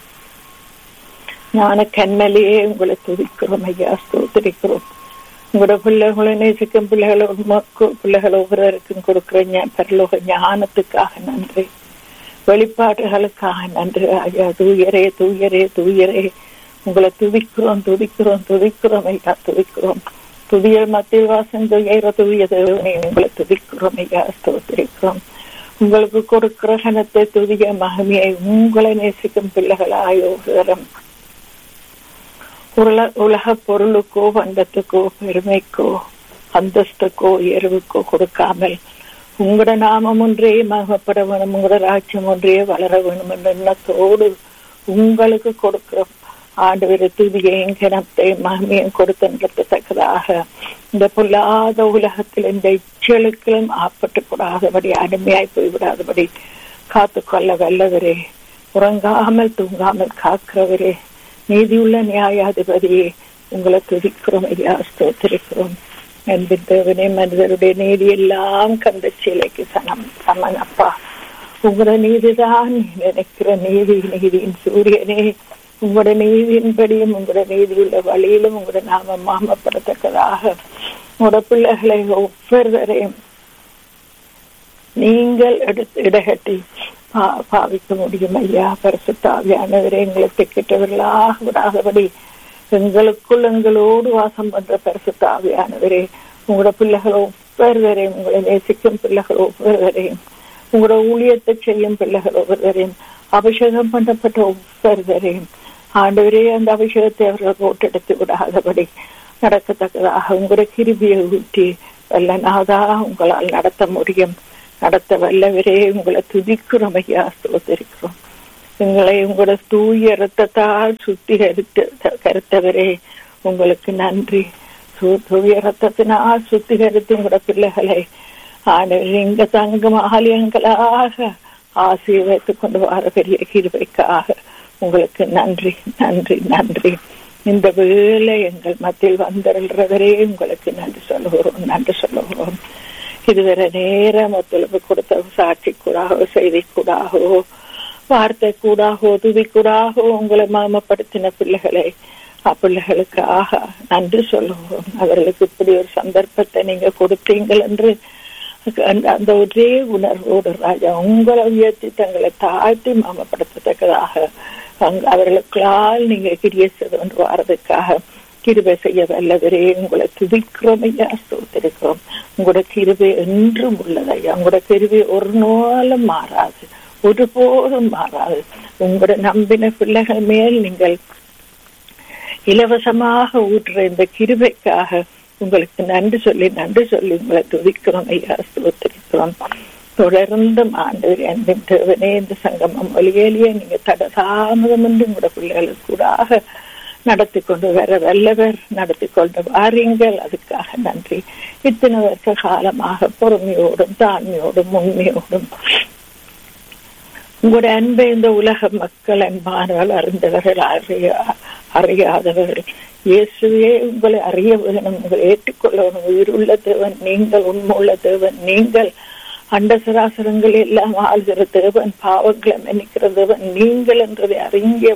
ஞான கண்மலையே உங்களை துதிக்கிறோம் ஐயா ஸ்தோத்திரிக்கிறோம் உங்களோட பிள்ளைகளை நேசிக்கும் பிள்ளைகளை பிள்ளைகள் ஒவ்வொருவருக்கும் கொடுக்கிற பரலோக ஞானத்துக்காக நன்றி வெளிப்பாடுகளுக்காக நன்றி ஐயா தூயரே தூயரே தூயரே உங்களை துதிக்கிறோம் துதிக்கிறோம் துதிக்கிறோம் ஐயா துதிக்கிறோம் துதிய மத்திய வாசம் துயர துதிய தேவனை உங்களை துதிக்கிறோம் ஐயா ஸ்தோத்திரிக்கிறோம் உங்களுக்கு கொடுக்கிற கணத்தை துதிய மகிமையை உங்களை நேசிக்கும் பிள்ளைகளாய் ஒருவரும் உலக உலக பொருளுக்கோ வந்தத்துக்கோ பெருமைக்கோ அந்தஸ்துக்கோ உயர்வுக்கோ கொடுக்காமல் உங்களோட நாமம் ஒன்றே மகப்பட வேணும் உங்களோட ராஜ்யம் ஒன்றே வளர வேணும் என்ற எண்ணத்தோடு உங்களுக்கு கொடுக்கிற ஆண்டு துதியையும் கிணத்தையும் மகிமையும் கொடுத்ததற்கதாக இந்த பொல்லாத உலகத்தில் இந்த இச்சலுக்களும் ஆப்பட்டு கூடாதபடி அடிமையாய் போய்விடாதபடி காத்து கொள்ள வல்லவரே உறங்காமல் தூங்காமல் காக்கிறவரே நீதியுள்ள நியாயாதிபதியே உங்களை துதிக்கிறோம் ஐயா ஸ்தோத்திரிக்கிறோம் என்பின் தேவனே மனிதருடைய நீதி எல்லாம் கந்த சிலைக்கு சனம் சமன் அப்பா உங்களோட நீதிதான் நினைக்கிற நீதி நீதியின் சூரியனே உங்களோட நீதியின்படியும் உங்களோட நீதியுள்ள வழியிலும் உங்களோட நாம மாமப்படத்தக்கதாக உங்களோட பிள்ளைகளை ஒவ்வொருவரையும் நீங்கள் எடுத்து இடகட்டி பாவிக்க முடியும் ஐயா பரிசுத்தாவியானவரை எங்களை திக்கிட்டவர்களாக விடாதபடி எங்களுக்குள் எங்களோடு வாசம் பண்ற பரிசுத்தாவியானவரே உங்களோட பிள்ளைகள் ஒவ்வொருவரையும் உங்களை நேசிக்கும் பிள்ளைகள் ஒவ்வொருவரையும் உங்களோட ஊழியத்தை செய்யும் பிள்ளைகள் ஒவ்வொருவரையும் அபிஷேகம் பண்ணப்பட்ட ஒவ்வொருவரையும் ஆண்டவரே அந்த அபிஷேகத்தை அவர்கள் போட்டெடுத்து விடாதபடி நடக்கத்தக்கதாக உங்களோட கிருபியை ஊற்றி வல்லநாதா உங்களால் நடத்த முடியும் நடத்த வல்லவரே உங்களை துதிக்கிறோம் ஐயா ஸ்தோத்திரிக்கிறோம் எங்களை உங்களோட தூய ரத்தத்தால் சுத்திகரித்து கருத்தவரே உங்களுக்கு நன்றி தூய ரத்தத்தினால் சுத்திகரித்து உங்களோட பிள்ளைகளை ஆண்டவர் இங்க தங்கும் ஆலயங்களாக ஆசையை வைத்துக் கொண்டு வர பெரிய கிருபைக்காக உங்களுக்கு நன்றி நன்றி நன்றி இந்த வேலை எங்கள் மத்தியில் வந்தருள்றவரே உங்களுக்கு நன்றி சொல்லுகிறோம் நன்றி சொல்லுகிறோம் இதுவரை நேரம் ஒத்துழைப்பு கொடுத்த சாட்சி கூடாகவோ செய்தி கூடாகவோ வார்த்தை கூடாகவோ துதி கூடாகவோ உங்களை மாமப்படுத்தின பிள்ளைகளை பிள்ளைகளுக்காக நன்றி சொல்லுவோம் அவர்களுக்கு இப்படி ஒரு சந்தர்ப்பத்தை நீங்க கொடுத்தீங்கள் என்று அந்த ஒரே உணர்வோடு ராஜா உங்களை உயர்த்தி தங்களை தாழ்த்தி மாமப்படுத்தத்தக்கதாக அவர்களுக்களால் நீங்க கிரிய செய்து வாரதுக்காக கிருபை செய்ய வல்லவரே உங்களை துதிக்கிறோம் ஐயா ஸ்தோத்திருக்கிறோம் உங்களோட கிருபை என்றும் உள்ளது ஐயா உங்களோட கிருபை ஒரு நாளும் மாறாது ஒருபோதும் மாறாது உங்களோட நம்பின பிள்ளைகள் மேல் நீங்கள் இலவசமாக ஊற்றுற இந்த கிருபைக்காக உங்களுக்கு நன்றி சொல்லி நன்றி சொல்லி உங்களை துதிக்கிறோம் ஐயா ஸ்தோத்திரிக்கிறோம் தொடர்ந்து ஆண்டு அன்பின் தேவனே இந்த சங்கமம் வழியிலேயே நீங்க தட தாமதம் என்று உங்களோட பிள்ளைகளுக்கு கூடாக நடத்தி கொண்டு வர வல்லவர் நடத்தி கொண்டு வாரீங்கள் அதுக்காக நன்றி இத்தனை வருஷ காலமாக பொறுமையோடும் தாழ்மையோடும் உண்மையோடும் உங்களோட அன்பை இந்த உலக மக்கள் அன்பானவர்கள் அறிந்தவர்கள் அறிய அறியாதவர்கள் இயேசுவே உங்களை அறிய வேணும் உங்களை ஏற்றுக்கொள்ள வேணும் உயிருள்ள தேவன் நீங்கள் உண்மையுள்ள தேவன் நீங்கள் அண்ட சராசரங்கள் எல்லாம் ஆளுகிற தேவன் பாவங்களை மன்னிக்கிற தேவன் நீங்கள் என்றதை அறிய